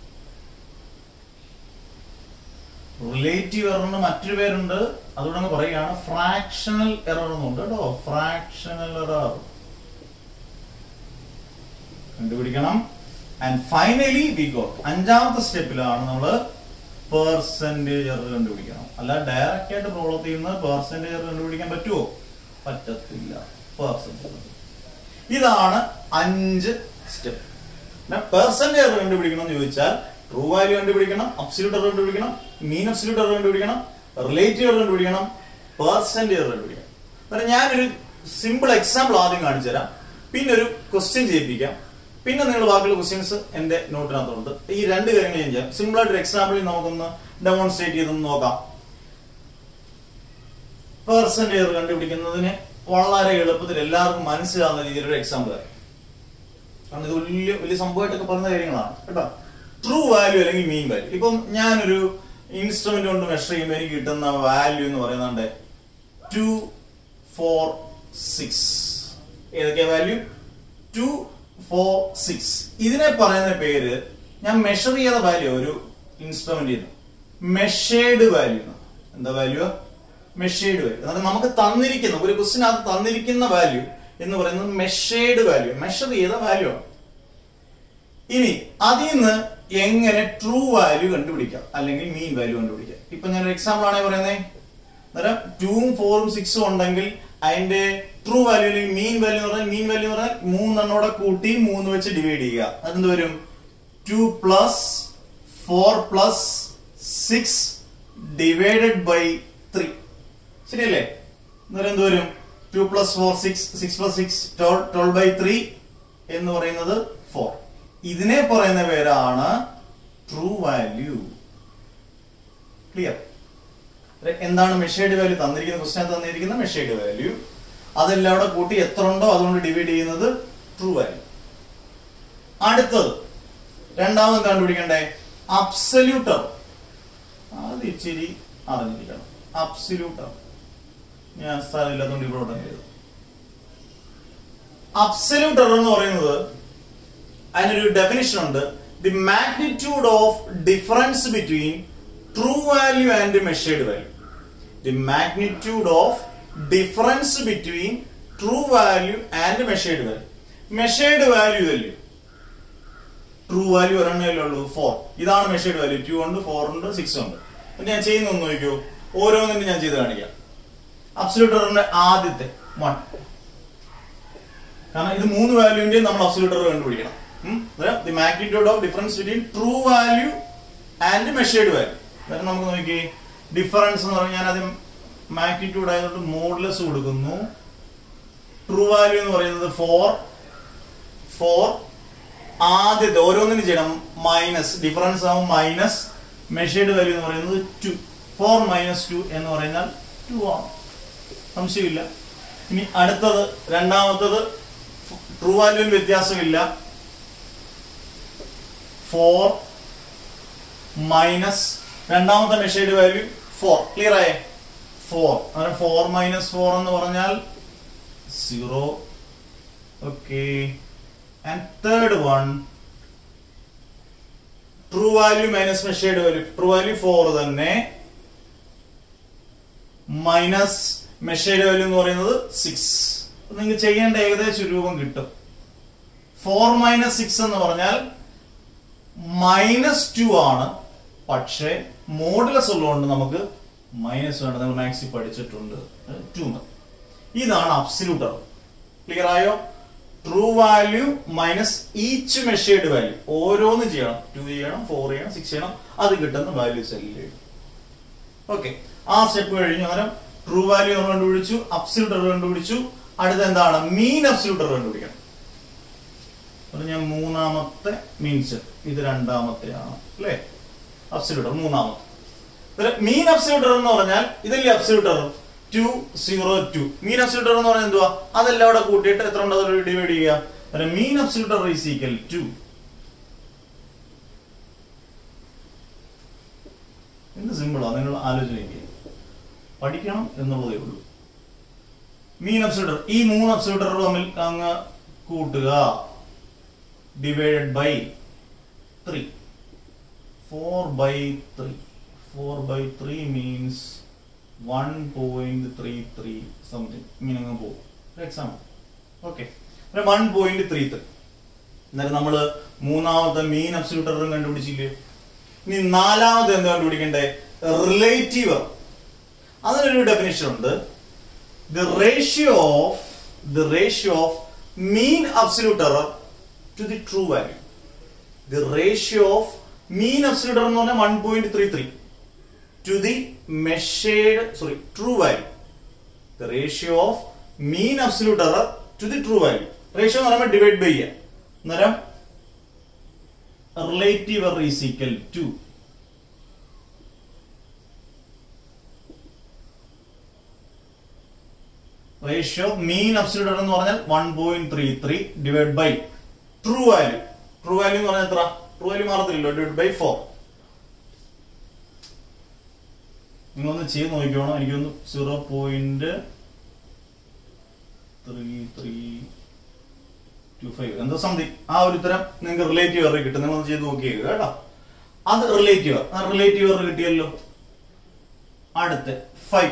റിലേറ്റീവ് എററിന് മറ്റൊരു പേരുണ്ട് അതുകൊണ്ട് അങ്ങ് പറയുകയാണ് ഫ്രാക്ഷണൽ എറർ എന്നുണ്ട് കേട്ടോ ഫ്രാക്ഷണൽ എറർ കണ്ടുപിടിക്കണം ആൻഡ് ഫൈനലി വി ഗോ അഞ്ചാമത്തെ സ്റ്റെപ്പിലാണ് നമ്മൾ പെർസെന്റേജ് എറർ കണ്ടുപിടിക്കണം അല്ല ഡയറക്റ്റ് ആയിട്ട് പ്രോബ്ലത്തിൽ നിന്ന് പെർസെന്റേജ് എറർ കണ്ടുപിടിക്കാൻ പറ്റുമോ പറ്റത്തില്ല പെർസെന്റേജ് ഇതാണ് അഞ്ച് സ്റ്റെപ്പ് പെർസെന്റേജ് എറർ കണ്ടുപിടിക്കണം എന്ന് ചോദിച്ചാൽ ട്രൂ വാല്യൂ കണ്ടുപിടിക്കണം അബ്സല്യൂട്ട് എറർ കണ്ടുപിടിക്കണം മീൻ അബ്സല്യൂട്ട് എറർ കണ്ടുപിടിക്കണം റിലേറ്റീവ് എറർ കണ്ടുപിടിക്കണം പെർസെന്റേജ് എറർ കണ്ടുപിടിക്കണം അന്നേരം ഞാനൊരു സിമ്പിൾ എക്സാമ്പിൾ ആദ്യം കാണിച്ചു തരാം പിന്നെ ഒരു ക്വസ്റ്റ്യൻ ചെയ്യിപ്പിക്കാം പിന്നെ നിങ്ങൾ ബാക്കിയുള്ള ക്വസ്റ്റ്യൻസ് എന്റെ നോട്ടിനകത്തുണ്ട് ഈ രണ്ട് കാര്യങ്ങൾ ഞാൻ ചെയ്യാം സിമ്പിൾ ആയിട്ട് ഒരു എക്സാമ്പിളിൽ നമുക്കൊന്ന് ഡെമോൺസ്ട്രേറ്റ് ചെയ്തൊന്ന് നോക്കാം പെർസെന്റേജ് കണ്ടുപിടിക്കുന്നതിന് വളരെ എളുപ്പത്തിൽ എല്ലാവർക്കും മനസ്സിലാവുന്ന രീതിയിൽ ഒരു എക്സാമ്പിൾ തരാം കാരണം ഇത് വലിയ വലിയ സംഭവമായിട്ടൊക്കെ പറയുന്ന കാര്യങ്ങളാണ് കേട്ടോ ട്രൂ വാല്യൂ അല്ലെങ്കിൽ മീൻ വാല്യൂ ഇപ്പം ഞാനൊരു ഇൻസ്ട്രുമെന്റ് കൊണ്ട് മെഷർ ചെയ്യുമ്പോൾ എനിക്ക് കിട്ടുന്ന വാല്യൂ എന്ന് പറയുന്നത് ടു ഫോർ സിക്സ് ഏതൊക്കെയാ വാല്യൂ ടു ഫോർ സിക്സ് ഇതിനെ പറയുന്ന പേര് ഞാൻ മെഷർ ചെയ്ത വാല്യൂ ഒരു ഇൻസ്ട്രുമെന്റ് മെഷേർഡ് വാല്യൂ എന്താ വാല്യൂ മെഷേർഡ് വാല്യൂ അതായത് നമുക്ക് തന്നിരിക്കുന്ന ഒരു ക്വസ്റ്റിനകത്ത് തന്നിരിക്കുന്ന വാല്യൂ എന്ന് പറയുന്നത് മെഷേർഡ് വാല്യൂ മെഷർ ചെയ്ത വാല്യൂ ആണ് ഇനി അതിൽ നിന്ന് എങ്ങനെ ട്രൂ വാല്യൂ കണ്ടുപിടിക്കാം അല്ലെങ്കിൽ മീൻ വാല്യൂ കണ്ടുപിടിക്കാം ഇപ്പൊ ഞാൻ ഒരു എക്സാമ്പിൾ ആണേ പറയുന്നത് അന്നേരം ടൂവും ഫോറും സിക്സും ഉണ്ടെങ്കിൽ അതിന്റെ ട്രൂ വാല്യൂ അല്ലെങ്കിൽ മീൻ വാല്യൂ എന്ന് പറഞ്ഞാൽ മീൻ വാല്യൂ എന്ന് പറഞ്ഞാൽ മൂന്നെണ്ണോടെ കൂട്ടി മൂന്ന് വെച്ച് ഡിവൈഡ് ചെയ്യുക അതെന്ത് വരും two plus four plus six divided by three ശരിയല്ലേ അന്നേരം എന്ത് വരും two plus four six six plus six twelve by three എന്ന് പറയുന്നത് ഫോർ ഇതിനെ പറയുന്ന പേരാണ് ട്രൂ വാല്യൂ ക്ലിയർ എന്താണ് മെഷേർഡ് വാല്യൂ തന്നിരിക്കുന്ന ക്വസ്റ്റ്യൻ തന്നിരിക്കുന്ന മെഷേർഡ് വാല്യൂ അതെല്ലാം കൂടെ കൂട്ടി എത്ര ഉണ്ടോ അതുകൊണ്ട് ഡിവൈഡ് ചെയ്യുന്നത് ട്രൂ വാല്യൂ അടുത്തത് രണ്ടാമത് കണ്ടുപിടിക്കണ്ടേ അബ്സല്യൂട്ടർ അത് ഇച്ചിരി അറിഞ്ഞിരിക്കണം അബ്സല്യൂട്ടർ ഞാൻ സ്ഥലമില്ലാത്തതുകൊണ്ട് ഇവിടെ ഉടനെ ചെയ്തു അബ്സല്യൂട്ട് എറർ എന്ന് പറയുന്നത് അതിനൊരു ഡെഫിനിഷൻ ഉണ്ട് the magnitude of difference between true value and measured value the magnitude of difference between true value and measured value measured value അല്ലേ ട്രൂ വാല്യൂ ഒരെണ്ണേ ഉള്ളൂ ഫോർ ഇതാണ് മെഷേർഡ് വാല്യൂ ടു ഉണ്ട് four ഉണ്ട് സിക്സ് ഉണ്ട് അപ്പൊ ഞാൻ ചെയ്യുന്ന ഒന്ന് നോക്കൂ ഓരോന്നിന്റെ ഞാൻ ചെയ്ത് കാണിക്കാം അബ്സല്യൂട്ട് എററിന്റെ ആദ്യത്തെ വൺ കാരണം ഇത് മൂന്ന് വാല്യൂവിന്റെ നമ്മൾ അബ്സല്യൂട്ട് എറർ കണ്ടുപിടിക്കണം the magnitude of difference between true value and measured value അതായത് നമുക്ക് നോക്കി ഡിഫറൻസ് എന്ന് പറഞ്ഞാൽ ഞാൻ ആദ്യം മാഗ്നിറ്റ്യൂഡ് ആയതുകൊണ്ട് മോഡ്ലെസ് കൊടുക്കുന്നു ട്രൂ വാല്യൂ എന്ന് പറയുന്നത് ഫോർ ഫോർ ആദ്യത്തെ ഓരോന്നിനും ചെയ്യണം മൈനസ് ഡിഫറൻസ് ആവും മൈനസ് മെഷേർഡ് വാല്യൂ എന്ന് പറയുന്നത് ടു ഫോർ മൈനസ് ടു എന്ന് പറയുന്നത് ടു ആണ് സംശയമില്ല ഇനി അടുത്തത് രണ്ടാമത്തത് ട്രൂ വാല്യൂവിൽ വ്യത്യാസമില്ല ഫോർ മൈനസ് രണ്ടാമത്തെ മെഷേർഡ് വാല്യൂ ഫോർ ക്ലിയർ ആയേ ഫോർ അങ്ങനെ ഫോർ മൈനസ് ഫോർ എന്ന് പറഞ്ഞാൽ zero okay and third one true value minus measured value true value four തന്നെ മൈനസ് മെഷേർഡ് വാല്യൂ എന്ന് പറയുന്നത് സിക്സ് നിങ്ങൾക്ക് ചെയ്യേണ്ട ഏകദേശം രൂപം കിട്ടും ഫോർ മൈനസ് സിക്സ് എന്ന് പറഞ്ഞാൽ മൈനസ് ടു ആണ് പക്ഷേ മോഡുലസ് ഉള്ളതുകൊണ്ട് നമുക്ക് മൈനസ് വേണ്ട നമ്മൾ മാക്സി പഠിച്ചിട്ടുണ്ട് ടു ഇതാണ് അബ്സല്യൂട്ടർ ക്ലിയർ ആയോ true value minus each measured value ഓരോന്നും ചെയ്യണം ടു ചെയ്യണം ഫോർ ചെയ്യണം സിക്സ് ചെയ്യണം അത് കിട്ടുന്ന വാല്യൂസ് എല്ലാം ഓക്കെ ആ സ്റ്റെപ്പ് കഴിഞ്ഞു അന്നേരം ട്രൂ വാല്യൂ നമ്മൾ കണ്ടുപിടിച്ചു അബ്സല്യൂട്ടർ കണ്ടുപിടിച്ചു അടുത്ത എന്താണ് മീൻ അബ്സല്യൂട്ടർ കണ്ടുപിടിക്കണം അത് ഞാൻ മൂന്നാമത്തെ മീൻസ് ഇത് രണ്ടാമത്തെയാണ് അല്ലേ അബ്സല്യൂട്ടർ മൂന്നാമത്തെ മീൻ അബ്സല്യൂട്ടർ എന്ന് പറഞ്ഞാൽ ഇതല്ലേ absolute error two zero two mean absolute error എന്ന് പറഞ്ഞാൽ എന്തുവാ അതെല്ലാം അവിടെ കൂട്ടിയിട്ട് എത്ര ഉണ്ട് അത് ഡിവൈഡ് ചെയ്യുക mean absolute error is equal to എന്ത് സിമ്പിളാ നിങ്ങൾ ആലോചിക്കുക പഠിക്കണം എന്നുള്ളതേ ഉള്ളൂ മീൻ അബ്സല്യൂട്ടർ ഈ മൂന്ന് അബ്സല്യൂട്ടർ തമ്മിൽ അങ്ങ് കൂട്ടുക divided by three four by three four by three means one point three three something ഇങ്ങനെ അങ്ങ് പോകും example okay one point three three എന്നാലും നമ്മള് മൂന്നാമത്തെ മീൻ അബ്സല്യൂട്ടറും കണ്ടുപിടിച്ചില്ലേ ഇനി നാലാമത് എന്താ കണ്ടുപിടിക്കണ്ടേ റിലേറ്റീവ് അതിനൊരു ഡെഫിനേഷൻ ഉണ്ട് the ratio of the ratio of mean absolute error to the true value the ratio of mean absolute error എന്ന് പറഞ്ഞാൽ one point three three to the measured sorry true value the ratio of mean absolute error to the true value ratio എന്ന് പറയുമ്പോൾ divide by ചെയ്യാം അന്നേരം relative error is equal to ratio mean absolute error എന്ന് പറഞ്ഞാൽ one point three three divide by true value true value എന്ന് പറഞ്ഞാൽ എത്ര true value മാറത്തില്ലല്ലോ ഡിവൈഡ് ബൈ ഫോർ നിങ്ങളൊന്ന് ചെയ്ത് നോക്കിക്കോണം എനിക്കൊന്ന് zero point three three two five എന്തോ സംതിങ് ആ ഒരു ഉത്തരം നിങ്ങൾക്ക് റിലേറ്റീവ് എറർ കിട്ടും നിങ്ങളൊന്ന് ചെയ്ത് നോക്കിയേക്ക് കേട്ടോ അത് റിലേറ്റീവ് ആ റിലേറ്റീവ് എറർ കിട്ടിയല്ലോ അടുത്ത് ഫൈവ്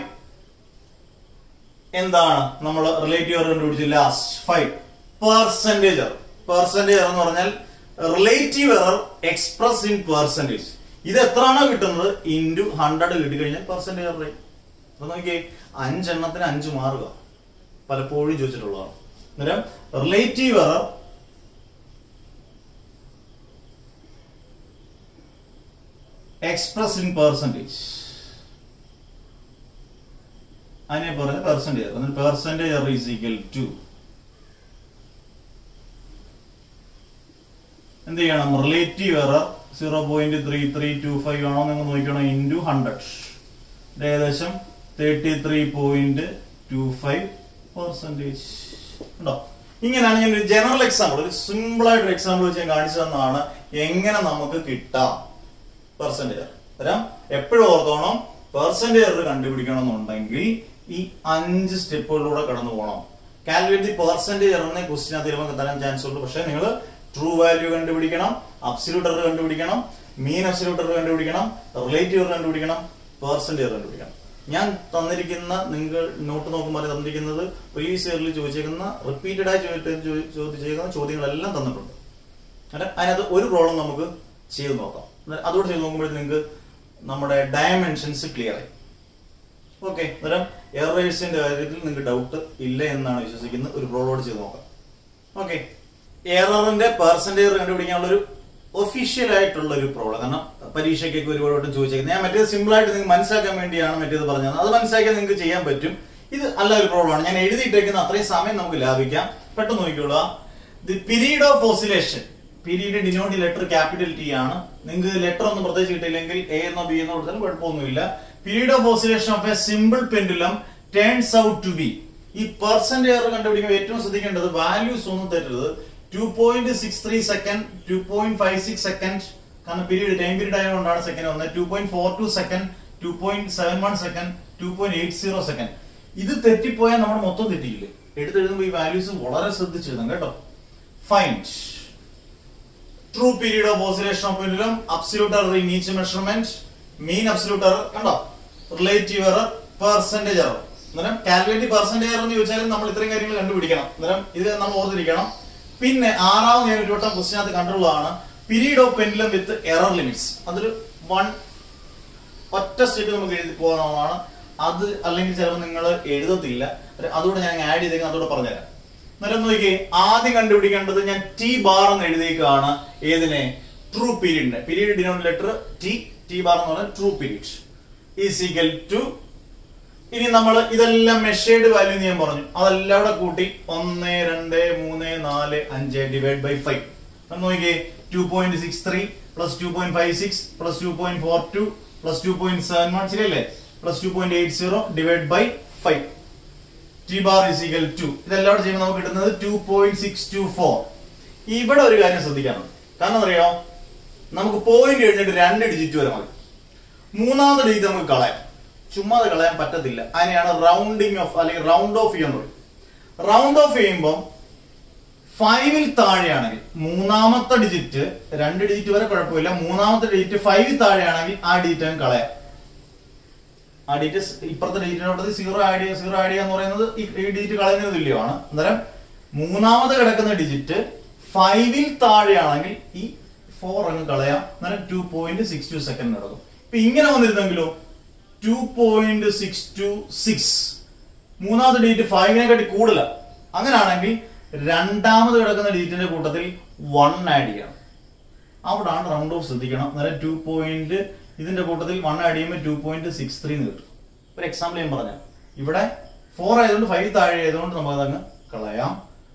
എന്താണ് നമ്മൾ റിലേറ്റീവ് എറർ കണ്ടുപിടിച്ചു last five percentage error percentage error എന്ന് പറഞ്ഞാൽ relative error express in percentage ഇത് എത്രയാണോ കിട്ടുന്നത് ഇൻറ്റു ഹൺഡ്രഡ് കിട്ടിക്കഴിഞ്ഞാൽ പെർസെന്റേജ് എറർ അപ്പൊ നോക്കിയേ അഞ്ചെണ്ണത്തിന് അഞ്ച് മാറുക പലപ്പോഴും ചോദിച്ചിട്ടുള്ളതാണ് അന്നേരം relative error express in percentage അതിനെ പറഞ്ഞ പെർസെന്റേജ് എന്നിട്ട് percentage error is equal to എന്ത് ചെയ്യണം relative error zero point three three two five ആണോ നിങ്ങൾ നോക്കണം ഇൻറ്റു ഹൺഡ്രഡ് ഏകദേശം thirty three point to five percentage ഉണ്ടോ ഇങ്ങനെയാണ് ഞാൻ ഒരു ജനറൽ എക്സാമ്പിൾ ഒരു സിമ്പിൾ ആയിട്ട് എക്സാമ്പിൾ വെച്ച് ഞാൻ കാണിച്ചു തന്നതാണ് എങ്ങനെ നമുക്ക് കിട്ടാം പെർസെന്റേജ് തരാം എപ്പോഴും ഓർത്തോണം പെർസെന്റേജ് കണ്ടുപിടിക്കണം എന്നുണ്ടെങ്കിൽ ഈ അഞ്ച് സ്റ്റെപ്പുകളിലൂടെ കടന്നു പോകണം കാൽക്കുലേറ്റ് ദി പെർസെന്റേജ് എറിനെ ക്വസ്റ്റിന് ചിലപ്പോൾ തരാൻ ചാൻസ് ഉണ്ട് പക്ഷെ നിങ്ങൾ ട്രൂ വാല്യൂ കണ്ടുപിടിക്കണം അബ്സല്യൂട്ടർ കണ്ടുപിടിക്കണം മീൻ അബ്സല്യൂട്ടർ കണ്ടുപിടിക്കണം റിലേറ്റീവ് കണ്ടുപിടിക്കണം പെർസെന്റേജ് കണ്ടുപിടിക്കണം ഞാൻ തന്നിരിക്കുന്ന നിങ്ങൾ നോട്ട് നോക്കുമ്പോൾ തന്നിരിക്കുന്നത് പ്രീവിയസ് ഇയറിൽ ചോദിച്ചേക്കുന്ന റിപ്പീറ്റഡ് ആയി ചോദിച്ച- ചോദിച്ചേക്കുന്ന ചോദ്യങ്ങളെല്ലാം തന്നിട്ടുണ്ട് അല്ലെ അതിനകത്ത് ഒരു പ്രോബ്ലം നമുക്ക് ചെയ്ത് നോക്കാം അന്നേരം അതുകൂടെ ചെയ്ത് നോക്കുമ്പോഴേ നിങ്ങൾക്ക് നമ്മുടെ ഡയമെൻഷൻസ് ക്ലിയർ ആയി ഓക്കെ അന്നേരം എറേഴ്സിന്റെ കാര്യത്തിൽ നിങ്ങൾക്ക് ഡൗട്ട് ഇല്ല എന്നാണ് വിശ്വസിക്കുന്നത് ഒരു പ്രോബ്ലോട് ചെയ്ത് നോക്കാം ഓക്കെ എററിന്റെ പെർസെന്റേജ് കണ്ടുപിടിക്കാനുള്ള ഒരു ഒഫീഷ്യൽ ആയിട്ടുള്ള ഒരു പ്രോബ്ലം കാരണം പരീക്ഷയ്ക്കൊക്കെ ഒരുപാട് വട്ടം ചോദിച്ചേക്കുന്നത് ഞാൻ മറ്റേത് സിമ്പിൾ ആയിട്ട് നിങ്ങൾക്ക് മനസ്സിലാക്കാൻ വേണ്ടിയാണ് മറ്റേത് പറഞ്ഞത് അത് മനസ്സിലാക്കാൻ നിങ്ങൾക്ക് ചെയ്യാൻ പറ്റും ഇത് അല്ല ഒരു പ്രോബ്ലമാണ് ഞാൻ എഴുതിയിട്ടേക്കുന്ന അത്രയും സമയം നമുക്ക് ലാഭിക്കാം പെട്ടെന്ന് നോക്കിക്കോളുക the period of oscillation period denote letter capital T ആണ് നിങ്ങൾക്ക് ലെറ്റർ ഒന്നും പ്രത്യേകിച്ച് കിട്ടിയില്ലെങ്കിൽ എ എന്നോ ബി എന്നോ കൊടുത്താലും കുഴപ്പമൊന്നുമില്ല period of oscillation of a simple pendulum turns out to be ഈ പെർസെന്റ് എയർ കണ്ടുപിടിക്കുമ്പോൾ ഏറ്റവും ശ്രദ്ധിക്കേണ്ടത് വാല്യൂസ് ഒന്നും തരരുത് two point six three second two point five six second കാരണം പീരീഡ് ടൈം പീരീഡ് ആയതുകൊണ്ടാണ് സെക്കൻഡ് വന്നത് two point four two second two point seven one second two point eight zero second ഇത് തെറ്റിപ്പോയാൽ നമ്മൾ മൊത്തം തെറ്റിയില്ലേ എടുത്തെഴുതുമ്പോൾ ഈ വാല്യൂസ് വളരെ ശ്രദ്ധിച്ച് എഴുതാം കേട്ടോ find true period of oscillation of pendulum absolute error in each measurement mean absolute error കണ്ടോ റിലേറ്റീവ് എറർ പെർസെന്റേജ് എറർ അന്നേരം കാൽക്കുലേറ്റ് പെർസെന്റേജ് എറർ എന്ന് ചോദിച്ചാലും നമ്മൾ ഇത്രയും കാര്യങ്ങൾ കണ്ടുപിടിക്കണം അന്നേരം ഇത് നമ്മൾ ഓർത്തിരിക്കണം പിന്നെ ആറാമത് ഞാൻ ഒരു വട്ടം ക്വസ്റ്റിനകത്ത് കണ്ടുള്ളതാണ് period of pendulum with error limits അതൊരു വൺ ഒറ്റ സ്റ്റെപ്പ് നമുക്ക് എഴുതി പോകാവുന്നതാണ് അത് അല്ലെങ്കിൽ ചിലപ്പോൾ നിങ്ങൾ എഴുതത്തില്ല അതുകൂടെ ഞാൻ ആഡ് ചെയ്തേക്കാം അതുകൂടെ പറഞ്ഞുതരാം അന്നേരം നോക്കിയേ ആദ്യം കണ്ടുപിടിക്കേണ്ടത് ഞാൻ ടി ബാർ എന്ന് എഴുതിയേക്കാണ് ഏതിനെ ട്രൂ പീരീഡിന്റെ period denote letter T T bar എന്ന് പറഞ്ഞാൽ true period is equal to ഇനി നമ്മൾ ഇതെല്ലാം മെഷേർഡ് വാല്യൂ ഞാൻ പറഞ്ഞു അതെല്ലാം കൂടെ കൂട്ടി ഒന്ന് രണ്ട് മൂന്ന് നാല് അഞ്ച് ഡിവൈഡ് ബൈ ഫൈവ് നോക്കിയേ two point six three plus two point five six plus two point four two plus two point seven one ശരിയല്ലേ plus two point eight zero divide by five T bar is equal to ഇതെല്ലാം കൂടെ ചെയ്യുമ്പോൾ നമുക്ക് കിട്ടുന്നത് two point six two four ഇവിടെ ഒരു കാര്യം ശ്രദ്ധിക്കണം കാരണം അറിയോ നമുക്ക് പോയിന്റ് കഴിഞ്ഞിട്ട് രണ്ട് ഡിജിറ്റ് വരെ മതി മൂന്നാമത്തെ ഡിജിറ്റ് നമുക്ക് കളയാം ചുമ്മാ അത് കളയാൻ പറ്റത്തില്ല അതിനെയാണ് റൗണ്ടിങ് ഓഫ് അല്ലെങ്കിൽ റൗണ്ട് ഓഫ് ചെയ്യുന്നത് റൗണ്ട് ഓഫ് ചെയ്യുമ്പോൾ ഫൈവിൽ താഴെയാണെങ്കിൽ മൂന്നാമത്തെ ഡിജിറ്റ് രണ്ട് ഡിജിറ്റ് വരെ കുഴപ്പമില്ല മൂന്നാമത്തെ ഡിജിറ്റ് ഫൈവിൽ താഴെയാണെങ്കിൽ ആ ഡിജിറ്റ് അങ്ങ് കളയാം ആ ഡിജിറ്റ് ഇപ്പുറത്തെ ഡിജിറ്റിനോട് സീറോ ആഡ് ചെയ്യുക സീറോ ആഡ് ചെയ്യുക എന്ന് പറയുന്നത് ഈ ഈ ഡിജിറ്റ് കളയുന്നതിന് തുല്യമാണ് അന്നേരം മൂന്നാമത് കിടക്കുന്ന ഡിജിറ്റ് ഫൈവിൽ താഴെയാണെങ്കിൽ ഈ ഫോർ അങ്ങ് കളയാം അന്നേരം two point six two second നടക്കും ഇപ്പൊ ഇങ്ങനെ വന്നിരുന്നെങ്കിലോ two point six two six മൂന്നാമത്തെ ഡിജിറ്റ് ഫൈവിനെ കാട്ടി കൂടുതലാണ് അങ്ങനെയാണെങ്കിൽ രണ്ടാമത് കിടക്കുന്ന ഡിജിറ്റിന്റെ കൂട്ടത്തിൽ വൺ ആഡ് ചെയ്യണം അവിടാണ് റൗണ്ട് ഓഫ് ശ്രദ്ധിക്കണം അന്നേരം ടു പോയിന്റ് ഇതിന്റെ കൂട്ടത്തിൽ വൺ ആഡ് ചെയ്യുമ്പോൾ ടു പോയിന്റ് സിക്സ് ത്രീ എന്ന് കിട്ടും ഒരു എക്സാമ്പിൾ ഞാൻ പറഞ്ഞാൽ ഇവിടെ ഫോർ ആയതുകൊണ്ട് ഫൈവ് താഴെ ആയതുകൊണ്ട് നമുക്ക് അതങ്ങ് കളയാം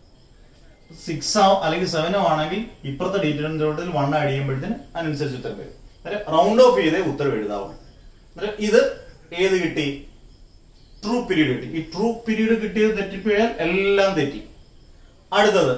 സിക്സ് ആവും അല്ലെങ്കിൽ സെവനോ ആണെങ്കിൽ ഇപ്പുറത്തെ ഡീറ്റെയിലിന്റെ കൂട്ടത്തിൽ വൺ ആഡ് ചെയ്യുമ്പോഴത്തേന് അതിനനുസരിച്ച് ഉത്തരം വരും അന്നേരം റൗണ്ട് ഓഫ് ചെയ്തേ ഉത്തരം എഴുതാവുള്ളൂ അന്നേരം ഇത് ഏത് കിട്ടി ട്രൂ പീരീഡ് കിട്ടി ഈ ട്രൂ പീരീഡ് കിട്ടിയത് തെറ്റിപ്പോയാൽ എല്ലാം തെറ്റി അടുത്തത്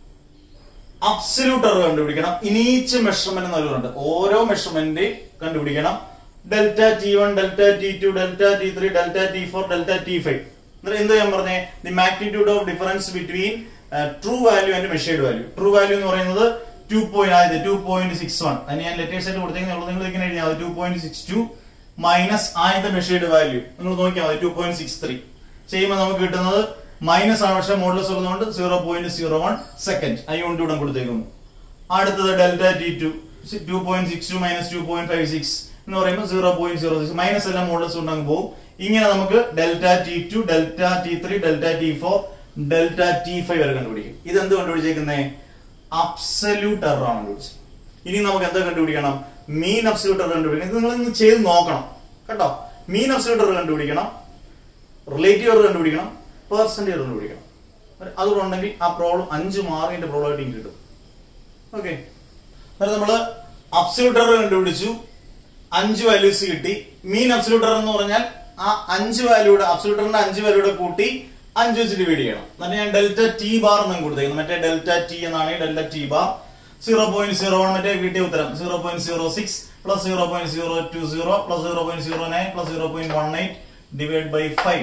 അബ്സല്യൂട്ട് എറർ കണ്ടുപിടിക്കണം ഇനീച്ച് മെഷർമെന്റ് എന്ന് പറയുന്നുണ്ട് ഓരോ മെഷർമെന്റ് കണ്ടുപിടിക്കണം delta T one delta T two delta T three delta T four delta T five എന്നിട്ട് എന്ത് ഞാൻ പറഞ്ഞേ the magnitude of difference between true value and measured value true value എന്ന് പറയുന്നത് ടു പോയിന്റ് ആയത് ടു പോയിന്റ് സിക്സ് വൺ അതിന് ഞാൻ letters ആയിട്ട് കൊടുത്തേക്കുന്നുള്ളൂ നിങ്ങൾ ഇങ്ങനെ എഴുതിയാൽ two point six two minus ആദ്യത്തെ മെഷേർഡ് വാല്യൂ നിങ്ങൾ നോക്കിയാൽ മതി ടു പോയിന്റ് സിക്സ് ത്രീ ചെയ്യുമ്പോൾ നമുക്ക് കിട്ടുന്നത് മൈനസ് ആണ് പക്ഷെ മോഡലസ് ഉള്ളതുകൊണ്ട് zero point zero one second ഐ കൊണ്ട് ഇവിടെ കൊടുത്തേക്കുന്നു അടുത്തത് delta T two two point six two minus two point five six എന്ന് പറയുമ്പോൾ zero point zero six minus എല്ലാം മോഡൽസ് കൊണ്ട് അങ്ങ് പോകും ഇങ്ങനെ നമുക്ക് delta T two delta T three delta T four delta T five വരെ കണ്ടുപിടിക്കും ഇത് എന്ത് കണ്ടുപിടിച്ചേക്കുന്നേ അബ്സല്യൂട്ട് എറർ ആണ് കണ്ടുപിടിച്ചത് ഇനി നമുക്ക് എന്താ കണ്ടുപിടിക്കണം മീൻ അബ്സല്യൂട്ട് എറർ കണ്ടുപിടിക്കണം ഇത് നിങ്ങൾ ഇന്ന് ചെയ്ത് നോക്കണം കേട്ടോ മീൻ അബ്സല്യൂട്ട് എറർ കണ്ടുപിടിക്കണം റിലേറ്റീവ് എറർ കണ്ടുപിടിക്കണം പെർസെന്റ് എറർ കണ്ടുപിടിക്കണം അതുകൊണ്ടെങ്കിൽ ആ പ്രോബ്ലം അഞ്ച് മാർക്കിന്റെ പ്രോബ്ലം ആയിട്ട് കിട്ടും ഓക്കെ അന്നേരം നമ്മള് അബ്സല്യൂട്ട് എറർ കണ്ടുപിടിച്ചു അഞ്ച് വാല്യൂസ് കിട്ടി മീൻ അബ്സല്യൂട്ട് എറർ എന്ന് പറഞ്ഞാൽ ആ അഞ്ച് വാല്യൂടെ അബ്സല്യൂട്ട് എററിന്റെ അഞ്ച് വാല്യൂടെ കൂട്ടി അഞ്ച് വെച്ച് ഡിവൈഡ് ചെയ്യണം എന്നിട്ട് ഞാൻ ഡെൽറ്റ ടി ബാർ എന്നും കൊടുത്തേക്കുന്നു മറ്റേ ഡെൽറ്റ ടി എന്നാണ് delta T bar zero point zero one മറ്റേ കിട്ടിയ ഉത്തരം zero point zero six plus zero point zero two zero plus zero point zero nine plus zero point one eight divide by five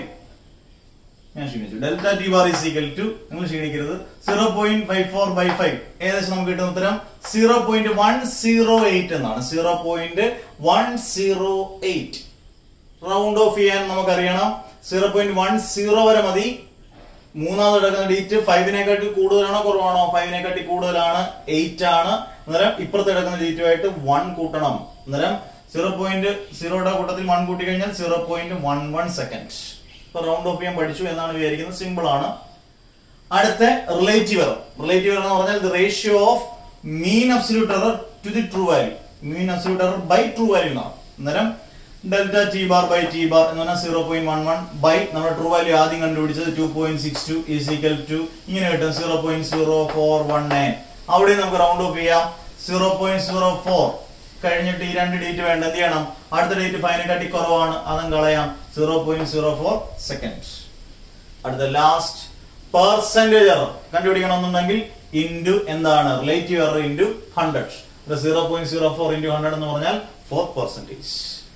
ഞാൻ ക്ഷീണിച്ചു delta T bar is equal to നിങ്ങൾ ക്ഷീണിക്കരുത് zero point five four by five ഏകദേശം നമുക്ക് കിട്ടുന്ന ഉത്തരം zero point one zero eight എന്നാണ് zero point one zero eight round off ചെയ്യാൻ നമുക്കറിയണം സീറോ പോയിന്റ് വൺ സീറോ വരെ മതി മൂന്നാമത് കിടക്കുന്ന ഡിജിറ്റ് ഫൈവിനെക്കാട്ടി കൂടുതലാണോ കുറവാണോ ഫൈവിനെക്കാട്ടി കൂടുതലാണ് എയ്റ്റ് ആണ് അന്നേരം ഇപ്പുറത്ത് കിടക്കുന്ന ഡിജിറ്റുമായിട്ട് വൺ കൂട്ടണം അന്നേരം സീറോ പോയിന്റ് സീറോയുടെ കൂട്ടത്തിൽ വൺ കൂട്ടി കഴിഞ്ഞാൽ zero point one one second ഇപ്പൊ റൗണ്ട് ഓഫ് ചെയ്യാൻ പഠിച്ചു എന്നാണ് വിചാരിക്കുന്നത് സിമ്പിൾ ആണ് അടുത്ത റിലേറ്റീവ് എറർ റിലേറ്റീവ് എറർ എന്ന് പറഞ്ഞാൽ the ratio of mean absolute error to the true value mean absolute error by true value എന്നാണ് അന്നേരം delta T bar by T bar എന്ന് പറഞ്ഞാൽ zero point one one by നമ്മുടെ true value ആദ്യം കണ്ടുപിടിച്ചത് two point six two is equal to ഇങ്ങനെ കിട്ടും zero point zero four one nine അവിടെ നമുക്ക് റൗണ്ട് ഓഫ് ചെയ്യാം സീറോ പോയിന്റ് സീറോ ഫോർ കഴിഞ്ഞിട്ട് ഈ രണ്ട് ഡേറ്റ് വേണ്ട എന്ത് ചെയ്യണം അടുത്ത ഡേറ്റ് ഫൈനെക്കാട്ടി കുറവാണ് അതും കളയാം zero point zero four second അടുത്ത ലാസ്റ്റ് പെർസെന്റേജ് എറർ കണ്ടുപിടിക്കണമെന്നുണ്ടെങ്കിൽ ഇൻറ്റു എന്താണ് relative error into hundred zero point zero four into hundred എന്ന് പറഞ്ഞാൽ ഫോർ പെർസെന്റേജ്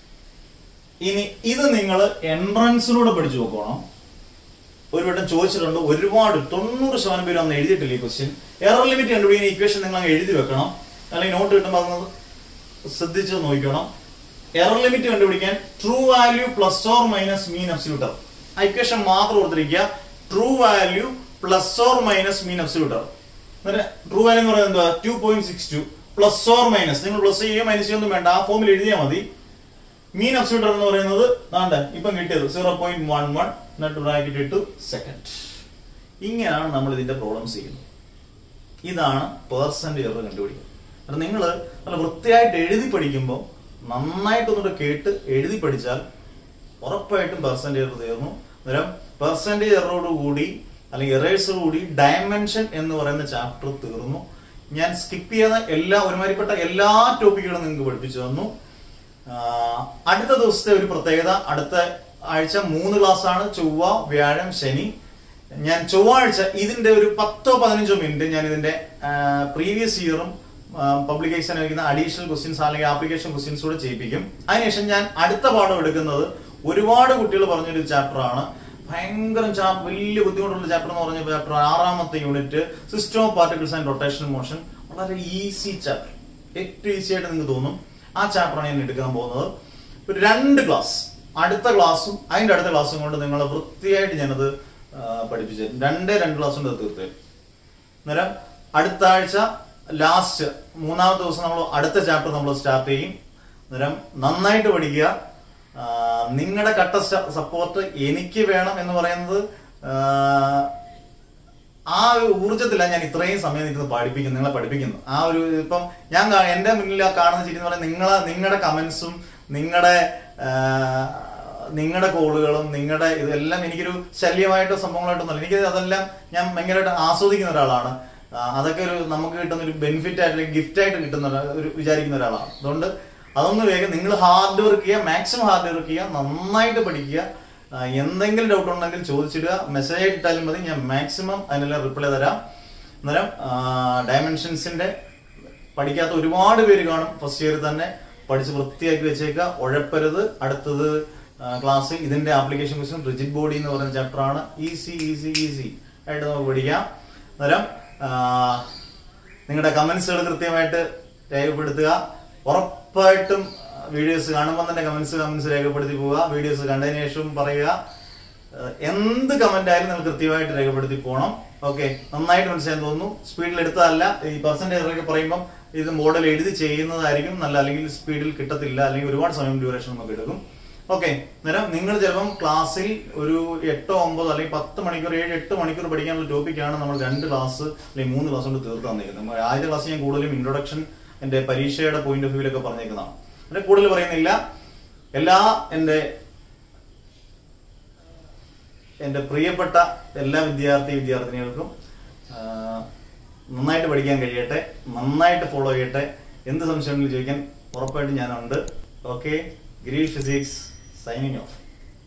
ഇനി ഇത് നിങ്ങൾ എൻട്രൻസിലൂടെ പഠിച്ചു നോക്കണം ഒരു വട്ടം ചോദിച്ചിട്ടുണ്ട് ഒരുപാട് തൊണ്ണൂറ് ശതമാനം പേര് അന്ന് എഴുതിയിട്ടില്ല ഈ ക്വസ്റ്റ്യൻ എറർ ലിമിറ്റ് കണ്ടുപിടിക്കുന്ന ഇക്വേഷൻ നിങ്ങൾ അങ്ങ് എഴുതി വെക്കണം അല്ലെങ്കിൽ നോട്ട് കിട്ടുമ്പോൾ അത് ശ്രദ്ധിച്ച് നോക്കണം എറർ ലിമിറ്റ് കണ്ടുപിടിക്കാൻ true value plus or minus mean absolute error ആ ഇക്വേഷൻ മാത്രം ഓർത്തിരിക്കുക true value plus or minus mean absolute error true value എന്ന് പറയുന്നത് എന്താ two point six two plus or minus നിങ്ങൾ പ്ലസ് ചെയ്യുകയോ മൈനസ് ചെയ്യുകയൊന്നും വേണ്ട ആ ഫോമിൽ എഴുതിയാൽ മതി മീൻ അബ്സ്യൂട്ടർ എന്ന് പറയുന്നത് ദാണ്ട് ഇപ്പം കിട്ടിയത് സീറോ പോയിന്റ് വൺ വൺ എന്നിട്ട് ബ്രാക്കറ്റ് ഇട്ടു സെക്കൻഡ് ഇങ്ങനെയാണ് നമ്മൾ ഇതിന്റെ പ്രോബ്ലംസ് ചെയ്യുന്നത് ഇതാണ് പേഴ്സൻറ്റേജ് എറർ കണ്ടുപിടിക്കുന്നത് കാരണം നിങ്ങൾ നല്ല വൃത്തിയായിട്ട് എഴുതി പഠിക്കുമ്പോൾ നന്നായിട്ടൊന്നുകൂടെ കേട്ട് എഴുതി പഠിച്ചാൽ ഉറപ്പായിട്ടും പെർസെൻറ്റേജ് എറർ തീർന്നു അന്നേരം പെർസെൻറ്റേജ് എററോട് കൂടി അല്ലെങ്കിൽ എറേഴ്സോട് കൂടി ഡയമെൻഷൻ എന്ന് പറയുന്ന ചാപ്റ്റർ തീർന്നു ഞാൻ സ്കിപ്പ് ചെയ്യാതെ എല്ലാ ഒരുമാതിരിപ്പെട്ട എല്ലാ ടോപ്പിക്കുകളും നിങ്ങൾക്ക് പഠിപ്പിച്ചു തന്നു ആഹ് അടുത്ത ദിവസത്തെ ഒരു പ്രത്യേകത അടുത്ത ആഴ്ച മൂന്ന് ക്ലാസ് ആണ് ചൊവ്വ വ്യാഴം ശനി ഞാൻ ചൊവ്വാഴ്ച ഇതിന്റെ ഒരു പത്തോ പതിനഞ്ചോ മിനിറ്റ് ഞാൻ ഇതിന്റെ പ്രീവിയസ് ഇയറും പബ്ലിക്കേഷൻ ആയിരിക്കുന്ന അഡീഷണൽ ക്വസ്റ്റ്യൻസ് അല്ലെങ്കിൽ ആപ്ലിക്കേഷൻ ക്വസ്റ്റ്യൻസ് കൂടെ ചെയ്യിപ്പിക്കും അതിനുശേഷം ഞാൻ അടുത്ത പാഠം എടുക്കുന്നത് ഒരുപാട് കുട്ടികൾ പറഞ്ഞൊരു ചാപ്റ്റർ ആണ് ഭയങ്കര ചാപ്റ്റർ വലിയ ബുദ്ധിമുട്ടുള്ള ചാപ്റ്റർ എന്ന് പറഞ്ഞ ചാപ്റ്റർ ആറാമത്തെ unit system of particles and rotational motion വളരെ ഈസി ചാപ്റ്റർ ഏറ്റവും ഈസി ആയിട്ട് നിങ്ങൾക്ക് തോന്നും ആ ചാപ്റ്ററാണ് ഞാൻ എടുക്കാൻ പോകുന്നത് ഒരു രണ്ട് ക്ലാസ് അടുത്ത ക്ലാസ്സും അതിന്റെ അടുത്ത ക്ലാസ്സും കൊണ്ട് നിങ്ങൾ വൃത്തിയായിട്ട് ഞാനത് ആ, പഠിപ്പിച്ചു തരും. രണ്ടേ രണ്ട് ക്ലാസ് കൊണ്ട് അത് തീർത്ത് തരും. അന്നേരം അടുത്ത ആഴ്ച ലാസ്റ്റ് മൂന്നാമത്തെ ദിവസം നമ്മൾ അടുത്ത ചാപ്റ്റർ നമ്മൾ സ്റ്റാർട്ട് ചെയ്യും അന്നേരം നന്നായിട്ട് പഠിക്കുക നിങ്ങളുടെ കട്ട സപ്പോർട്ട് എനിക്ക് വേണം എന്ന് പറയുന്നത് ആ, ആ ഒരു ഊർജ്ജത്തിലാണ് ഞാൻ ഇത്രയും സമയം ഇരുന്ന് പഠിപ്പിക്കുന്നു നിങ്ങളെ പഠിപ്പിക്കുന്നു ആ ഒരു ഇപ്പം ഞാൻ കാ- എന്റെ മുന്നിൽ ആ കാണുന്ന ശരി എന്ന് പറയുന്നത് നിങ്ങളെ നിങ്ങളുടെ കമന്റ്സും നിങ്ങളുടെ നിങ്ങളുടെ കോളുകളും നിങ്ങളുടെ ഇതെല്ലാം എനിക്കൊരു ശല്യമായിട്ടോ സംഭവങ്ങളായിട്ടൊന്നുമല്ല എനിക്ക് അതെല്ലാം ഞാൻ ഭയങ്കരമായിട്ട് ആസ്വദിക്കുന്ന ഒരാളാണ് ആ, അതൊക്കെ ഒരു നമുക്ക് കിട്ടുന്ന ഒരു ബെനിഫിറ്റ് ആയിട്ട് അല്ലെങ്കിൽ ഗിഫ്റ്റ് ആയിട്ട് കിട്ടുന്ന ഒരാ- ഒരു വിചാരിക്കുന്ന ഒരാളാണ് അതുകൊണ്ട് അതൊന്ന് വേഗം നിങ്ങൾ ഹാർഡ് വർക്ക് ചെയ്യുക മാക്സിമം ഹാർഡ് വർക്ക് ചെയ്യുക നന്നായിട്ട് പഠിക്കുക ആ, എന്തെങ്കിലും ഡൗട്ട് ഉണ്ടെങ്കിൽ ചോദിച്ചിടുക മെസ്സേജ് ആയിട്ട് ഇട്ടാലും മതി ഞാൻ മാക്സിമം അതിനെല്ലാം റിപ്ലൈ തരാം അന്നേരം ഡയമെൻഷൻസിന്റെ പഠിക്കാത്ത ഒരുപാട് പേര് കാണും ഫസ്റ്റ് ഇയർ തന്നെ പഠിച്ച് വൃത്തിയാക്കി വെച്ചേക്കുക ഉഴപ്പരുത് അടുത്തത് ക്ലാസ് ഇതിന്റെ ആപ്ലിക്കേഷൻ ക്വസ്റ്റ്യൻ റിജിഡ് ബോഡി എന്ന് പറയുന്ന ചാപ്റ്റർ ആണ് ഈസി ഈസി ഈസി ആയിട്ട് നമുക്ക് പഠിക്കാം അന്നേരം നിങ്ങളുടെ കമന്റ്സുകൾ കൃത്യമായിട്ട് രേഖപ്പെടുത്തുക ഉറപ്പായിട്ടും വീഡിയോസ് കാണുമ്പോൾ തന്നെ കമന്റ്സ് കമന്റ്സ് രേഖപ്പെടുത്തി പോവുക വീഡിയോസ് കണ്ടതിന് ശേഷം പറയുക ഏഹ് എന്ത് കമന്റ് ആയാലും നിങ്ങൾ കൃത്യമായിട്ട് രേഖപ്പെടുത്തി പോകണം ഓക്കെ നന്നായിട്ട് മനസ്സിലാൻ തോന്നുന്നു സ്പീഡിൽ എടുത്തതല്ല ഈ പെർസെന്റേജ് ഒക്കെ പറയുമ്പോൾ ഇത് മോഡൽ എഴുതി ചെയ്യുന്നതായിരിക്കും നല്ല അല്ലെങ്കിൽ സ്പീഡിൽ കിട്ടത്തില്ല അല്ലെങ്കിൽ ഒരുപാട് സമയം ഡ്യൂറേഷൻ നമുക്ക് എടുക്കും ഓക്കെ അന്നേരം നിങ്ങൾ ചിലപ്പം ക്ലാസ്സിൽ ഒരു എട്ടോ ഒമ്പതോ അല്ലെങ്കിൽ പത്ത് മണിക്കൂർ ഏഴ് എട്ട് മണിക്കൂർ പഠിക്കാനുള്ള ടോപ്പിക്കാണ് നമ്മൾ രണ്ട് ക്ലാസ് അല്ലെങ്കിൽ മൂന്ന് ക്ലാസ് കൊണ്ട് തീർത്ത് തന്നിരിക്കുന്നത് നമ്മൾ ആദ്യത്തെ ക്ലാസ് ഞാൻ കൂടുതലും ഇൻട്രൊഡക്ഷൻ എന്റെ പരീക്ഷയുടെ പോയിന്റ് ഓഫ് വ്യൂലൊക്കെ പറഞ്ഞേക്കുന്നതാണ് അതിന്റെ കൂടുതൽ പറയുന്നില്ല എല്ലാ എന്റെ എന്റെ പ്രിയപ്പെട്ട എല്ലാ വിദ്യാർത്ഥി വിദ്യാർത്ഥിനികൾക്കും ആ, നന്നായിട്ട് പഠിക്കാൻ കഴിയട്ടെ നന്നായിട്ട് ഫോളോ ചെയ്യട്ടെ എന്ത് സംശയമെങ്കിലും ചോദിക്കാൻ ഉറപ്പായിട്ടും ഞാനുണ്ട് ഓക്കെ ഗ്രീ ഫിസിക്സ് സൈനിങ് ഓഫ്